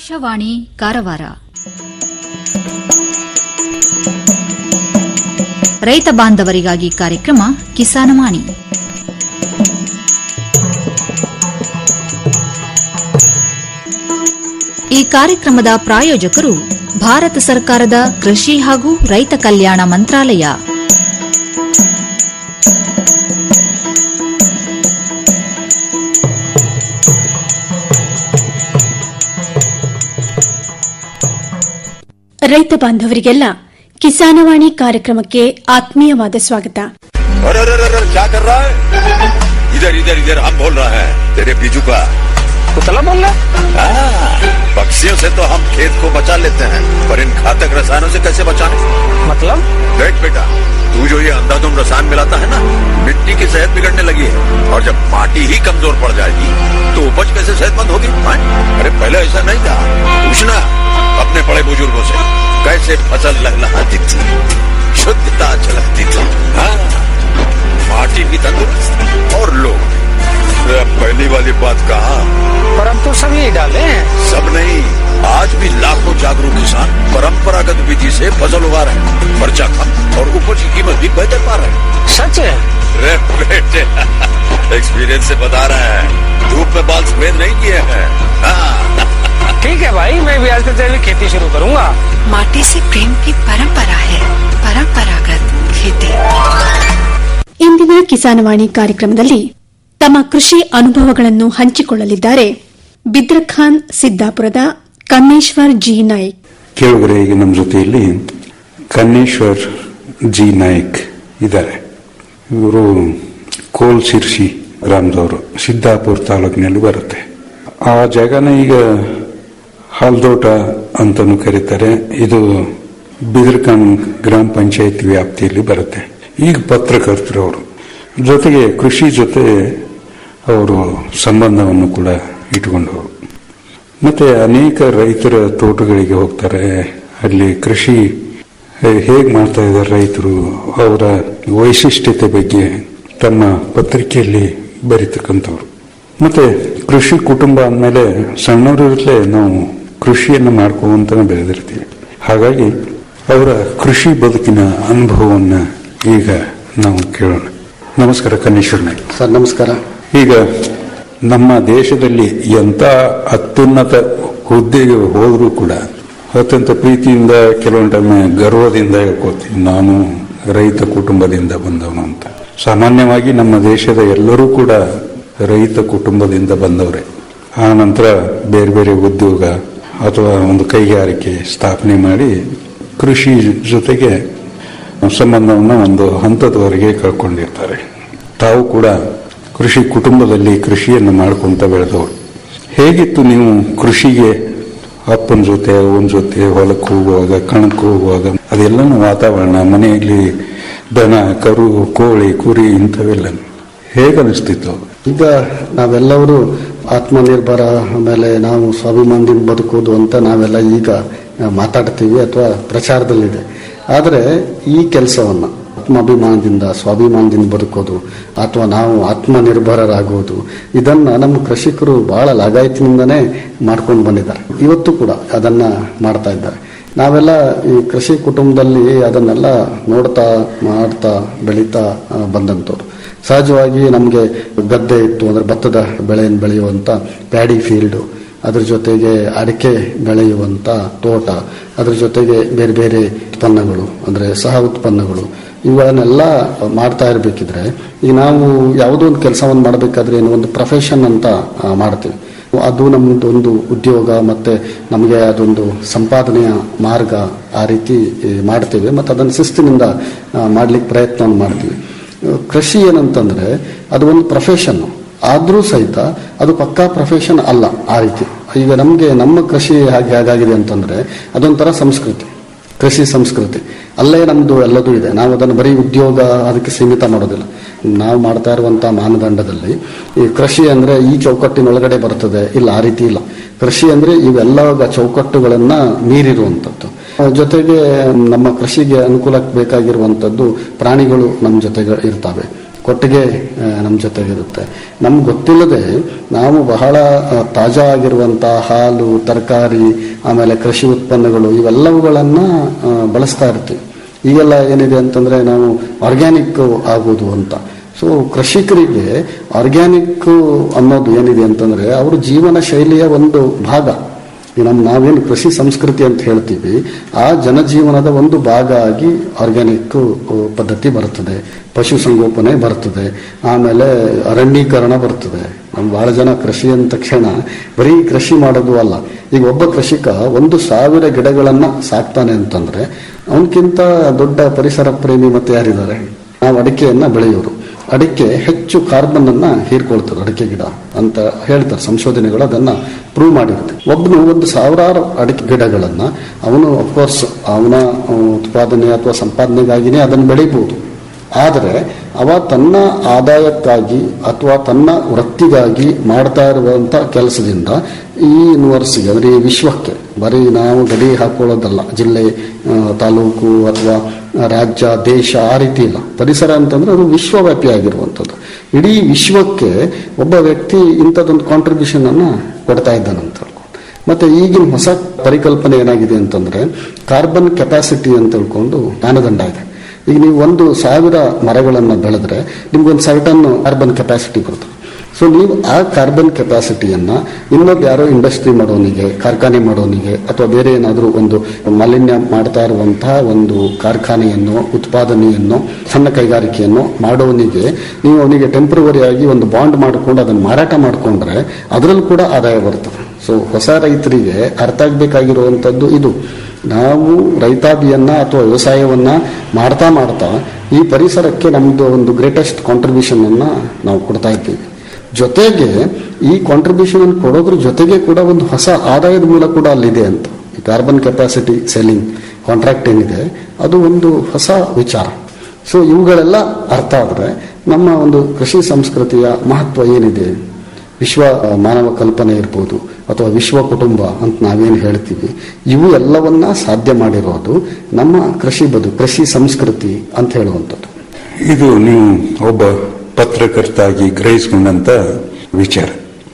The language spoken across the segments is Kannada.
ಆಕಾಶವಾಣಿ ಕಾರವಾರ ರೈತ ಬಾಂಧವರಿಗಾಗಿ ಕಾರ್ಯಕ್ರಮ ಕಿಸಾನವಾಣಿ ಈ ಕಾರ್ಯಕ್ರಮದ ಪ್ರಾಯೋಜಕರು ಭಾರತ ಸರ್ಕಾರದ ಕೃಷಿ ಹಾಗೂ ರೈತ ಕಲ್ಯಾಣ ಮಂತ್ರಾಲಯ ರೈತ ಬಾಂಧವರಿಗೆಲ್ಲ ಕಿಸಾನವಾಣಿ ಕಾರ್ಯಕ್ರಮಕ್ಕೆ ಆತ್ಮೀಯವಾದ ಸ್ವಾಗತ अरे अरे अरे अरे, क्या कर रहा है इधर इधर इधर हम बोल रहा है तेरे बीजू का कुतला बोल रहा हाँ, पक्षियों से तो हम खेत को बचा लेते हैं पर इन घातक रसायनों से कैसे बचाएं मतलब देख बेटा तू जो ये अंधाधुंध रसायन मिलाता है ना मिट्टी की सेहत बिगड़ने लगी है और जब माटी ही कमजोर पड़ जाएगी तो उपज कैसे सेहतमंद होगी हाँ? अरे पहले ऐसा नहीं था पूछना अपने बड़े बुजुर्गों से कैसे फसल लहलहाती थी शुद्धता झलकती थी हाँ माटी भी तंदुरुस्त और लोग अरे अब पहली वाली बात कहा पर हम तो सभी डाले हैं सब नहीं आज भी लाखों जागरूक किसान परंपरागत विधि से फसल उगा रहे हैं खर्चा कम और उपज की कीमत भी बेहतर पा रहे हैं सच है रे बेटे एक्सपीरियंस से बता रहे हैं धूप में बाल सफेद नहीं किए हैं हाँ, ठीक है भाई मैं भी आज से जैविक खेती शुरू करूंगा माटी से प्रेम की परंपरा है परंपरागत खेती ಇಂದಿನ ಕಿಸಾನವಾಣಿ ಕಾರ್ಯಕ್ರಮದಲ್ಲಿ ತಮ್ಮ ಕೃಷಿ ಅನುಭವಗಳನ್ನು ಹಂಚಿಕೊಳ್ಳಲಿದ್ದಾರೆ ಬಿದ್ರಖಾನ್ ಸಿದ್ದಾಪುರದ ಕನ್ನೇಶ್ವರ್ ಜಿ ನಾಯ್ಕ್ ಕೇಳುಗರೆ ಈಗ ನಮ್ಮ ಜೊತೆಯಲ್ಲಿ ಕನ್ನೇಶ್ವರ್ ಜಿ ನಾಯಕ್ ಇದ್ದಾರೆ ಇವರು ಕೋಲ್ ಶಿರ್ಸಿ ಗ್ರಾಮದವರು ಸಿದ್ದಾಪುರ ತಾಲೂಕಿನಲ್ಲಿ ಬರುತ್ತೆ ಆ ಜಾಗನ ಈಗ ಹಾಲ್ದೋಟ ಅಂತಲೂ ಕರೀತಾರೆ ಇದು ಬಿದರ್ಕಾನ್ ಗ್ರಾಮ ಪಂಚಾಯತ್ ವ್ಯಾಪ್ತಿಯಲ್ಲಿ ಬರುತ್ತೆ ಈಗ ಪತ್ರಕರ್ತರು ಅವರು ಜೊತೆಗೆ ಕೃಷಿ ಜೊತೆ ಅವರು ಸಂಬಂಧವನ್ನು ಕೂಡ ಇಟ್ಕೊಂಡವರು ಮತ್ತೆ ಅನೇಕ ರೈತರ ತೋಟಗಳಿಗೆ ಹೋಗ್ತಾರೆ ಅಲ್ಲಿ ಕೃಷಿ ಹೇಗೆ ಮಾಡ್ತಾ ಇದ್ದಾರೆ ರೈತರು ಅವರ ವೈಶಿಷ್ಟ್ಯತೆ ಬಗ್ಗೆ ತಮ್ಮ ಪತ್ರಿಕೆಯಲ್ಲಿ ಬರೀತಕ್ಕಂಥವ್ರು ಮತ್ತೆ ಕೃಷಿ ಕುಟುಂಬ ಅಂದಮೇಲೆ ಸಣ್ಣವರಿರಲೇ ನಾವು ಕೃಷಿಯನ್ನು ಮಾಡ್ಕೊಂತಾನೆ ಬೆಳೆದಿರ್ತೀವಿ ಹಾಗಾಗಿ ಅವರ ಕೃಷಿ ಬದುಕಿನ ಅನುಭವವನ್ನು ಈಗ ನಾವು ಕೇಳೋಣ ನಮಸ್ಕಾರ ಕನ್ನೇಶ್ವರ್ ನಾಯ್ಕ ಸರ್ ನಮಸ್ಕಾರ ಈಗ ನಮ್ಮ ದೇಶದಲ್ಲಿ ಎಂತ ಅತ್ಯುನ್ನತ ಹುದ್ದೆಗೆ ಹೋದರೂ ಕೂಡ ಅತ್ಯಂತ ಪ್ರೀತಿಯಿಂದ ಕೆಲವೊಂದು ಟೈಮ್ ಗರ್ವದಿಂದ ಹೇಳ್ಕೊತೀನಿ ನಾನು ರೈತ ಕುಟುಂಬದಿಂದ ಬಂದವನು ಅಂತ ಸಾಮಾನ್ಯವಾಗಿ ನಮ್ಮ ದೇಶದ ಎಲ್ಲರೂ ಕೂಡ ರೈತ ಕುಟುಂಬದಿಂದ ಬಂದವರೇ ಆ ನಂತರ ಬೇರೆ ಬೇರೆ ಉದ್ಯೋಗ ಅಥವಾ ಒಂದು ಕೈಗಾರಿಕೆ ಸ್ಥಾಪನೆ ಮಾಡಿ ಕೃಷಿ ಜೊತೆಗೆ ಸಂಬಂಧವನ್ನು ಒಂದು ಹಂತದವರೆಗೆ ಕಳ್ಕೊಂಡಿರ್ತಾರೆ ತಾವು ಕೂಡ ಕೃಷಿ ಕುಟುಂಬದಲ್ಲಿ ಕೃಷಿಯನ್ನು ಮಾಡ್ಕೊಂತ ಬೆಳೆದವರು ಹೇಗಿತ್ತು ನೀವು ಕೃಷಿಗೆ ಅಪ್ಪನ ಜೊತೆ ಅವನ ಜೊತೆ ಹೊಲಕ್ಕೆ ಹೋಗುವಾಗ ಕಣಕ್ಕೆ ಹೋಗುವಾಗ ಅದೆಲ್ಲನೂ ವಾತಾವರಣ ಮನೆಯಲ್ಲಿ ದನ ಕರು ಕೋಳಿ ಕುರಿ ಇಂಥವೆಲ್ಲ ಹೇಗನಿಸ್ತಿತ್ತು ಈಗ ನಾವೆಲ್ಲವರು ಆತ್ಮನಿರ್ಭರ ಆಮೇಲೆ ನಾವು ಸ್ವಾಭಿಮಾನದಿಂದ ಬದುಕೋದು ಅಂತ ನಾವೆಲ್ಲ ಈಗ ಮಾತಾಡ್ತೀವಿ ಅಥವಾ ಪ್ರಚಾರದಲ್ಲಿದೆ ಆದರೆ ಈ ಕೆಲಸವನ್ನು ಆತ್ಮಾಭಿಮಾನದಿಂದ ಸ್ವಾಭಿಮಾನದಿಂದ ಬದುಕೋದು ಅಥವಾ ನಾವು ಆತ್ಮನಿರ್ಭರರಾಗೋದು ಇದನ್ನ ನಮ್ಮ ಕೃಷಿಕರು ಬಹಳ ಲಾಗಾಯತಿನಿಂದನೇ ಮಾಡ್ಕೊಂಡು ಬಂದಿದ್ದಾರೆ ಇವತ್ತು ಕೂಡ ಅದನ್ನ ಮಾಡ್ತಾ ಇದ್ದಾರೆ ನಾವೆಲ್ಲ ಈ ಕೃಷಿ ಕುಟುಂಬದಲ್ಲಿ ಅದನ್ನೆಲ್ಲ ನೋಡ್ತಾ ಮಾಡ್ತಾ ಬೆಳೀತಾ ಆ, ಬಂದಂಥವ್ರು ಸಹಜವಾಗಿ ನಮಗೆ ಗದ್ದೆ ಇತ್ತು ಅಂದ್ರೆ ಭತ್ತದ ಬೆಳೆಯನ್ನು ಬೆಳೆಯುವಂತ ಪ್ಯಾಡಿ ಫೀಲ್ಡು ಅದ್ರ ಜೊತೆಗೆ ಅಡಿಕೆ ಬೆಳೆಯುವಂತ ತೋಟ ಅದ್ರ ಜೊತೆಗೆ ಬೇರೆ ಬೇರೆ ಉತ್ಪನ್ನಗಳು ಅಂದ್ರೆ ಸಹ ಉತ್ಪನ್ನಗಳು ಇವುಗಳನ್ನೆಲ್ಲ ಮಾಡ್ತಾ ಇರಬೇಕಿದ್ರೆ ಈಗ ನಾವು ಯಾವುದೋ ಒಂದು ಕೆಲಸವನ್ನು ಮಾಡಬೇಕಾದ್ರೆ ಏನೋ ಒಂದು ಪ್ರೊಫೆಷನ್ ಅಂತ ಆ, ಮಾಡ್ತೀವಿ ಅದು ನಮ್ಮದು ಒಂದು ಉದ್ಯೋಗ ಮತ್ತೆ ನಮಗೆ ಅದೊಂದು ಸಂಪಾದನೆಯ ಮಾರ್ಗ ಆ ರೀತಿ ಈ, ಮಾಡ್ತೇವೆ ಮತ್ತು ಅದನ್ನು ಶಿಸ್ತಿನಿಂದ ಮಾಡ್ಲಿಕ್ಕೆ ಪ್ರಯತ್ನವನ್ನು ಮಾಡ್ತೀವಿ ಕೃಷಿ ಏನಂತಂದ್ರೆ ಅದು ಒಂದು ಪ್ರೊಫೆಷನ್ ಆದ್ರೂ ಸಹಿತ ಅದು ಪಕ್ಕಾ ಪ್ರೊಫೆಷನ್ ಅಲ್ಲ ಆ ರೀತಿ ಈಗ ನಮಗೆ ನಮ್ಮ ಕೃಷಿ ಹಾಗೆ ಹೇಗಾಗಿದೆ ಅಂತಂದ್ರೆ ಅದೊಂಥರ ಸಂಸ್ಕೃತಿ ಕೃಷಿ ಸಂಸ್ಕೃತಿ ಅಲ್ಲೇ ನಮ್ದು ಎಲ್ಲದೂ ಇದೆ ನಾವು ಅದನ್ನು ಬರೀ ಉದ್ಯೋಗ ಅದಕ್ಕೆ ಸೀಮಿತ ಮಾಡೋದಿಲ್ಲ ನಾವು ಮಾಡ್ತಾ ಇರುವಂತಹ ಮಾನದಂಡದಲ್ಲಿ ಈ ಕೃಷಿ ಅಂದ್ರೆ ಈ ಚೌಕಟ್ಟಿನೊಳಗಡೆ ಬರ್ತದೆ ಇಲ್ಲ ಆ ರೀತಿ ಇಲ್ಲ ಕೃಷಿ ಅಂದ್ರೆ ಇವೆಲ್ಲ ಚೌಕಟ್ಟುಗಳನ್ನ ಮೀರಿರುವಂತದ್ದು ಜೊತೆಗೆ ನಮ್ಮ ಕೃಷಿಗೆ ಅನುಕೂಲಕ್ಕೆ ಬೇಕಾಗಿರುವಂತದ್ದು ಪ್ರಾಣಿಗಳು ನಮ್ಮ ಜೊತೆಗೆ ಇರ್ತವೆ ಕೊಟ್ಟಿಗೆ ನಮ್ಮ ಜೊತೆಗಿರುತ್ತೆ ನಮ್ಗೆ ಗೊತ್ತಿಲ್ಲದೆ ನಾವು ಬಹಳ ಆ, ತಾಜಾ ಆಗಿರುವಂಥ ಹಾಲು ತರಕಾರಿ ಆಮೇಲೆ ಕೃಷಿ ಉತ್ಪನ್ನಗಳು ಇವೆಲ್ಲವುಗಳನ್ನು ಬಳಸ್ತಾ ಇರ್ತೀವಿ ಈಗೆಲ್ಲ ಏನಿದೆ ಅಂತಂದ್ರೆ ನಾವು ಆರ್ಗ್ಯಾನಿಕ್ ಆಗೋದು ಅಂತ ಸೊ ಕೃಷಿಕರಿಗೆ ಆರ್ಗ್ಯಾನಿಕ್ ಅನ್ನೋದು ಏನಿದೆ ಅಂತಂದ್ರೆ ಅವ್ರ ಜೀವನ ಶೈಲಿಯ ಒಂದು ಭಾಗ ಈ ನಮ್ಮ ನಾವೇನು ಕೃಷಿ ಸಂಸ್ಕೃತಿ ಅಂತ ಹೇಳ್ತೀವಿ ಆ ಜನಜೀವನದ ಒಂದು ಭಾಗ ಆಗಿ ಆರ್ಗ್ಯಾನಿಕ್ ಪದ್ಧತಿ ಬರ್ತದೆ ಪಶುಸಂಗೋಪನೆ ಬರ್ತದೆ ಆಮೇಲೆ ಅರಣ್ಯೀಕರಣ ಬರ್ತದೆ ನಮ್ಮ ಬಹಳ ಜನ ಕೃಷಿ ಅಂದ ತಕ್ಷಣ ಬರೀ ಕೃಷಿ ಮಾಡೋದು ಅಲ್ಲ ಈಗ ಒಬ್ಬ ಕೃಷಿಕ ಒಂದು ಸಾವಿರ ಗಿಡಗಳನ್ನ ಸಾಕ್ತಾನೆ ಅಂತಂದ್ರೆ ಅವನಕ್ಕಿಂತ ದೊಡ್ಡ ಪರಿಸರ ಪ್ರೇಮಿ ಮತ್ತೆ ಯಾರಿದ್ದಾರೆ ನಾವು ಅಡಿಕೆಯನ್ನ ಬೆಳೆಯೋರು ಅಡಿಕೆ ಹೆಚ್ಚು ಕಾರ್ಬನ್ ಅನ್ನ ಹೀರ್ಕೊಳ್ತಾರೆ ಅಡಿಕೆ ಗಿಡ ಅಂತ ಹೇಳ್ತಾರೆ ಸಂಶೋಧನೆಗಳು ಅದನ್ನ ಪ್ರೂವ್ ಮಾಡಿರುತ್ತೆ ಒಬ್ಬನು ಒಂದು ಸಾವಿರಾರು ಅಡಿಕೆ ಗಿಡಗಳನ್ನ ಅವನು ಅಫ್ಕೋರ್ಸ್ ಅವನ ಉತ್ಪಾದನೆ ಅಥವಾ ಸಂಪಾದನೆಗಾಗಿನೇ ಅದನ್ನು ಬೆಳಿಬಹುದು ಆದರೆ ಅವ ತನ್ನ ಆದಾಯಕ್ಕಾಗಿ ಅಥವಾ ತನ್ನ ವೃತ್ತಿಗಾಗಿ ಮಾಡ್ತಾ ಇರುವಂತ ಕೆಲಸದಿಂದ ಈ ಯೂನಿವರ್ಸಿಗೆ ಅಂದ್ರೆ ಈ ವಿಶ್ವಕ್ಕೆ ಬರೀ ನಾವು ಗಡಿ ಹಾಕೊಳ್ಳೋದಲ್ಲ ಜಿಲ್ಲೆ ಆ, ತಾಲೂಕು ಅಥವಾ ರಾಜ್ಯ ದೇಶ ಆ ರೀತಿ ಇಲ್ಲ ಪರಿಸರ ಅಂತಂದ್ರೆ ಅದು ವಿಶ್ವವ್ಯಾಪಿ ಆಗಿರುವಂಥದ್ದು ಇಡೀ ವಿಶ್ವಕ್ಕೆ ಒಬ್ಬ ವ್ಯಕ್ತಿ ಇಂಥದ್ದೊಂದು ಕಾಂಟ್ರಿಬ್ಯೂಷನ್ ಅನ್ನ ಕೊಡ್ತಾ ಇದ್ದಾನಂತ ಹೇಳ್ಕೊಂಡು ಮತ್ತೆ ಈಗಿನ ಹೊಸ ಪರಿಕಲ್ಪನೆ ಏನಾಗಿದೆ ಅಂತಂದ್ರೆ ಕಾರ್ಬನ್ ಕೆಪಾಸಿಟಿ ಅಂತ ಹೇಳ್ಕೊಂಡು ಮಾನದಂಡ ಇದೆ ಈಗ ನೀವು ಒಂದು ಸಾವಿರ ಮರಗಳನ್ನು ಬೆಳೆದ್ರೆ ನಿಮ್ಗೊಂದು ಸರ್ಟನ್ ಕಾರ್ಬನ್ ಕೆಪಾಸಿಟಿ ಬರ್ತದೆ ಸೊ ನೀವು ಆ ಕಾರ್ಬನ್ ಕೆಪಾಸಿಟಿಯನ್ನ ಇನ್ನೊಬ್ಬ ಯಾರೋ ಇಂಡಸ್ಟ್ರಿ ಮಾಡೋನಿಗೆ ಕಾರ್ಖಾನೆ ಮಾಡೋನಿಗೆ ಅಥವಾ ಬೇರೆ ಏನಾದರೂ ಒಂದು ಮಾಲಿನ್ಯ ಮಾಡ್ತಾ ಇರುವಂತಹ ಒಂದು ಕಾರ್ಖಾನೆಯನ್ನು ಉತ್ಪಾದನೆಯನ್ನು ಸಣ್ಣ ಕೈಗಾರಿಕೆಯನ್ನು ಮಾಡೋನಿಗೆ ನೀವು ಅವನಿಗೆ ಟೆಂಪ್ರವರಿ ಆಗಿ ಒಂದು ಬಾಂಡ್ ಮಾಡಿಕೊಂಡು ಅದನ್ನು ಮಾರಾಟ ಮಾಡಿಕೊಂಡ್ರೆ ಅದರಲ್ಲೂ ಕೂಡ ಆದಾಯ ಬರ್ತದೆ ಸೊ ಹೊಸ ರೈತರಿಗೆ ಅರ್ಥ ಆಗ್ಬೇಕಾಗಿರುವಂಥದ್ದು ಇದು ನಾವು ರೈತಾಭಿಯನ್ನ ಅಥವಾ ವ್ಯವಸಾಯವನ್ನ ಮಾಡ್ತಾ ಮಾಡ್ತಾ ಈ ಪರಿಸರಕ್ಕೆ ನಮ್ದು ಒಂದು ಗ್ರೇಟೆಸ್ಟ್ ಕಾಂಟ್ರಿಬ್ಯೂಷನ್ ಅನ್ನ ನಾವು ಕೊಡ್ತಾ ಇದ್ದೀವಿ ಜೊತೆಗೆ ಈ ಕಾಂಟ್ರಿಬ್ಯೂಷನ್ ಅನ್ನು ಕೊಡೋದ್ರ ಜೊತೆಗೆ ಕೂಡ ಒಂದು ಹೊಸ ಆದಾಯದ ಮೂಲ ಕೂಡ ಅಲ್ಲಿದೆ ಅಂತ ಈ ಕಾರ್ಬನ್ ಕೆಪಾಸಿಟಿ ಸೆಲ್ಲಿಂಗ್ ಕಾಂಟ್ರಾಕ್ಟ್ ಏನಿದೆ ಅದು ಒಂದು ಹೊಸ ವಿಚಾರ ಸೊ ಇವುಗಳೆಲ್ಲ ಅರ್ಥ ಆದರೆ ನಮ್ಮ ಒಂದು ಕೃಷಿ ಸಂಸ್ಕೃತಿಯ ಮಹತ್ವ ಏನಿದೆ ವಿಶ್ವ ಆ, ಮಾನವ ಕಲ್ಪನೆ ಇರ್ಬೋದು ಅಥವಾ ವಿಶ್ವ ಕುಟುಂಬ ಅಂತ ನಾವೇನು ಹೇಳ್ತೀವಿ ಇವು ಎಲ್ಲವನ್ನ ಸಾಧ್ಯ ಮಾಡಿರೋದು ನಮ್ಮ ಕೃಷಿ ಬದು ಕೃಷಿ ಸಂಸ್ಕೃತಿ ಅಂತ ಹೇಳುವಂಥದ್ದು ಇದು ನೀವು ಒಬ್ಬ ಪತ್ರಕರ್ತಾಗಿ ಗ್ರಹಿಸಿಕೊಂಡಂತ ವಿಚಾರ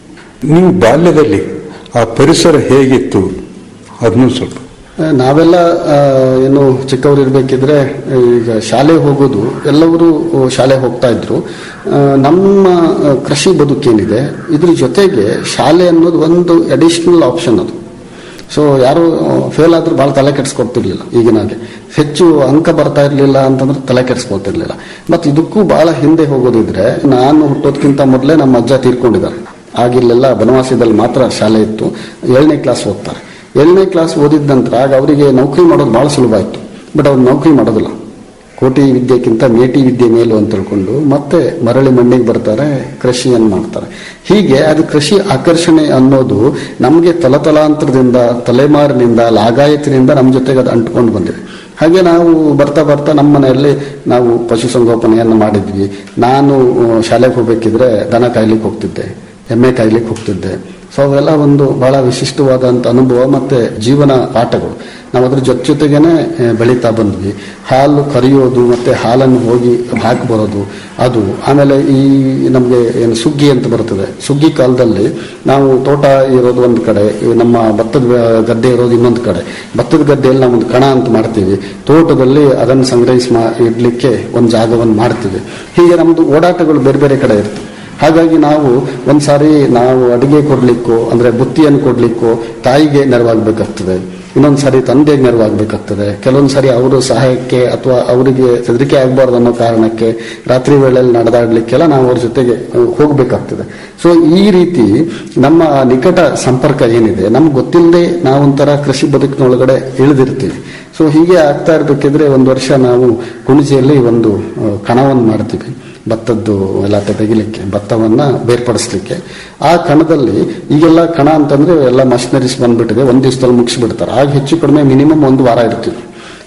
ನೀವು ಬಾಲ್ಯದಲ್ಲಿ ಆ ಪರಿಸರ ಹೇಗಿತ್ತು ಅದನ್ನು ಸ್ವಲ್ಪ ಆ, ನಾವೆಲ್ಲ ಆ, ಏನು ಚಿಕ್ಕವರು ಇರಬೇಕಿದ್ರೆ ಈಗ ಶಾಲೆ ಹೋಗೋದು ಎಲ್ಲರೂ ಶಾಲೆ ಹೋಗ್ತಾ ಇದ್ರು ಆ, ನಮ್ಮ ಆ, ಕೃಷಿ ಬದುಕೇನಿದೆ ಇದ್ರ ಜೊತೆಗೆ ಶಾಲೆ ಅನ್ನೋದು ಒಂದು ಅಡಿಷನಲ್ ಆಪ್ಷನ್ ಅದು ಸೊ ಯಾರು ಫೇಲ್ ಆದ್ರೂ ಭಾಳ ತಲೆ ಕೆಡಿಸ್ಕೊಡ್ತಿರ್ಲಿಲ್ಲ ಈಗಿನಾಗೆ ಹೆಚ್ಚು ಅಂಕ ಬರ್ತಾ ಇರಲಿಲ್ಲ ಅಂತಂದ್ರೆ ತಲೆ ಕೆಡಿಸ್ಕೊಳ್ತಿರ್ಲಿಲ್ಲ ಮತ್ತು ಇದಕ್ಕೂ ಬಹಳ ಹಿಂದೆ ಹೋಗೋದಿದ್ರೆ ನಾನು ಹುಟ್ಟೋದಕ್ಕಿಂತ ಮೊದಲೇ ನಮ್ಮ ಅಜ್ಜ ತೀರ್ಕೊಂಡಿದ್ದಾರೆ ಆಗಿಲ್ಲೆಲ್ಲ ಬನವಾಸದಲ್ಲಿ ಮಾತ್ರ ಶಾಲೆ ಇತ್ತು ಏಳನೇ ಕ್ಲಾಸ್ ಓದ್ತಾರೆ ಏಳನೇ ಕ್ಲಾಸ್ ಓದಿದ ನಂತರ ಆಗ ಅವರಿಗೆ ನೌಕರಿ ಮಾಡೋದು ಬಹಳ ಸುಲಭ ಇತ್ತು ಬಟ್ ಅವ್ರು ನೌಕರಿ ಮಾಡೋದಿಲ್ಲ ಕೋಟಿ ವಿದ್ಯೆಕ್ಕಿಂತ ಮೇಟಿ ವಿದ್ಯೆ ಮೇಲು ಅಂತ ತಿಳ್ಕೊಂಡು ಮತ್ತೆ ಮರಳಿ ಮಣ್ಣಿಗೆ ಬರ್ತಾರೆ ಕೃಷಿಯನ್ನು ಮಾಡ್ತಾರೆ ಹೀಗೆ ಅದು ಕೃಷಿ ಆಕರ್ಷಣೆ ಅನ್ನೋದು ನಮಗೆ ತಲತಲಾಂತರದಿಂದ ತಲೆಮಾರಿನಿಂದ ಲಾಗಾಯತಿನಿಂದ ನಮ್ಮ ಜೊತೆಗೆ ಅದು ಅಂಟ್ಕೊಂಡು ಬಂದಿದೆ ಹಾಗೆ ನಾವು ಬರ್ತಾ ಬರ್ತಾ ನಮ್ಮ ಮನೆಯಲ್ಲಿ ನಾವು ಪಶುಸಂಗೋಪನೆಯನ್ನು ಮಾಡಿದ್ವಿ ನಾನು ಆ, ಶಾಲೆಗೆ ಹೋಗ್ಬೇಕಿದ್ರೆ ದನ ಕಾಯ್ಲಿಕ್ಕೆ ಹೋಗ್ತಿದ್ದೆ ಎಮ್ಮೆ ಕಾಯ್ಲಿಕ್ಕೆ ಹೋಗ್ತಿದ್ದೆ ಸೊ ಅವೆಲ್ಲ ಒಂದು ಬಹಳ ವಿಶಿಷ್ಟವಾದಂಥ ಅನುಭವ ಮತ್ತೆ ಜೀವನ ಆಟಗಳು ನಾವು ಅದ್ರ ಜೊತೆ ಜೊತೆಗೇನೆ ಆ, ಬೆಳೀತಾ ಬಂದ್ವಿ ಹಾಲು ಕರಿಯೋದು ಮತ್ತೆ ಹಾಲನ್ನು ಹೋಗಿ ಹಾಕಿ ಬರೋದು ಅದು ಆಮೇಲೆ ಈ ನಮಗೆ ಏನು ಸುಗ್ಗಿ ಅಂತ ಬರ್ತದೆ ಸುಗ್ಗಿ ಕಾಲದಲ್ಲಿ ನಾವು ತೋಟ ಇರೋದು ಒಂದು ಕಡೆ ಈ ನಮ್ಮ ಭತ್ತದ ಗದ್ದೆ ಇರೋದು ಇನ್ನೊಂದು ಕಡೆ ಭತ್ತದ ಗದ್ದೆಯಲ್ಲಿ ನಾವು ಒಂದು ಕಣ ಅಂತ ಮಾಡ್ತೀವಿ ತೋಟದಲ್ಲಿ ಅದನ್ನು ಸಂಗ್ರಹಿಸಿ ಮಾ ಇಡ್ಲಿಕ್ಕೆ ಒಂದು ಜಾಗವನ್ನು ಮಾಡ್ತೀವಿ ಹೀಗೆ ನಮ್ದು ಓಡಾಟಗಳು ಬೇರೆ ಬೇರೆ ಕಡೆ ಇರ್ತವೆ ಹಾಗಾಗಿ ನಾವು ಒಂದ್ಸಾರಿ ನಾವು ಅಡಿಗೆ ಕೊಡ್ಲಿಕ್ಕೋ ಅಂದ್ರೆ ಬುತ್ತಿಯನ್ನು ಕೊಡ್ಲಿಕ್ಕೋ ತಾಯಿಗೆ ನೆರವಾಗಬೇಕಾಗ್ತದೆ ಇನ್ನೊಂದು ಸಾರಿ ತಂದೆಗೆ ನೆರವಾಗಬೇಕಾಗ್ತದೆ ಕೆಲವೊಂದು ಸಾರಿ ಅವರು ಸಹಾಯಕ್ಕೆ ಅಥವಾ ಅವರಿಗೆ ಹೆದರಿಕೆ ಆಗಬಾರ್ದು ಅನ್ನೋ ಕಾರಣಕ್ಕೆ ರಾತ್ರಿ ವೇಳೆಯಲ್ಲಿ ನಡೆದಾಡ್ಲಿಕ್ಕೆಲ್ಲ ನಾವು ಅವ್ರ ಜೊತೆಗೆ ಅಹ್, ಹೋಗ್ಬೇಕಾಗ್ತದೆ ಸೊ ಈ ರೀತಿ ನಮ್ಮ ನಿಕಟ ಸಂಪರ್ಕ ಏನಿದೆ ನಮ್ಗೆ ಗೊತ್ತಿಲ್ಲದೆ ನಾವೊಂಥರ ಕೃಷಿ ಬದುಕಿನೊಳಗಡೆ ಇಳಿದಿರ್ತೀವಿ ಸೊ ಹೀಗೆ ಆಗ್ತಾ ಇರ್ಬೇಕಿದ್ರೆ ಒಂದು ವರ್ಷ ನಾವು ಕುಣಿಜಿಯಲ್ಲಿ ಒಂದು ಅಹ್, ಕಣವನ್ನು ಮಾಡ್ತೀವಿ ಭತ್ತದ್ದು ಎಲ್ಲ ತೆಗಿಲಿಕ್ಕೆ ಭತ್ತವನ್ನ ಬೇರ್ಪಡಿಸ್ಲಿಕ್ಕೆ ಆ ಕಣದಲ್ಲಿ ಈಗೆಲ್ಲ ಕಣ ಅಂತಂದ್ರೆ ಎಲ್ಲ ಮಷಿನರೀಸ್ ಬಂದ್ಬಿಟ್ಟಿದೆ ಒಂದ್ ದಿವಸದಲ್ಲಿ ಮುಗಿಸ್ಬಿಡ್ತಾರೆ ಆಗ ಹೆಚ್ಚು ಕಡಿಮೆ ಮಿನಿಮಮ್ ಒಂದು ವಾರ ಇರ್ತೀವಿ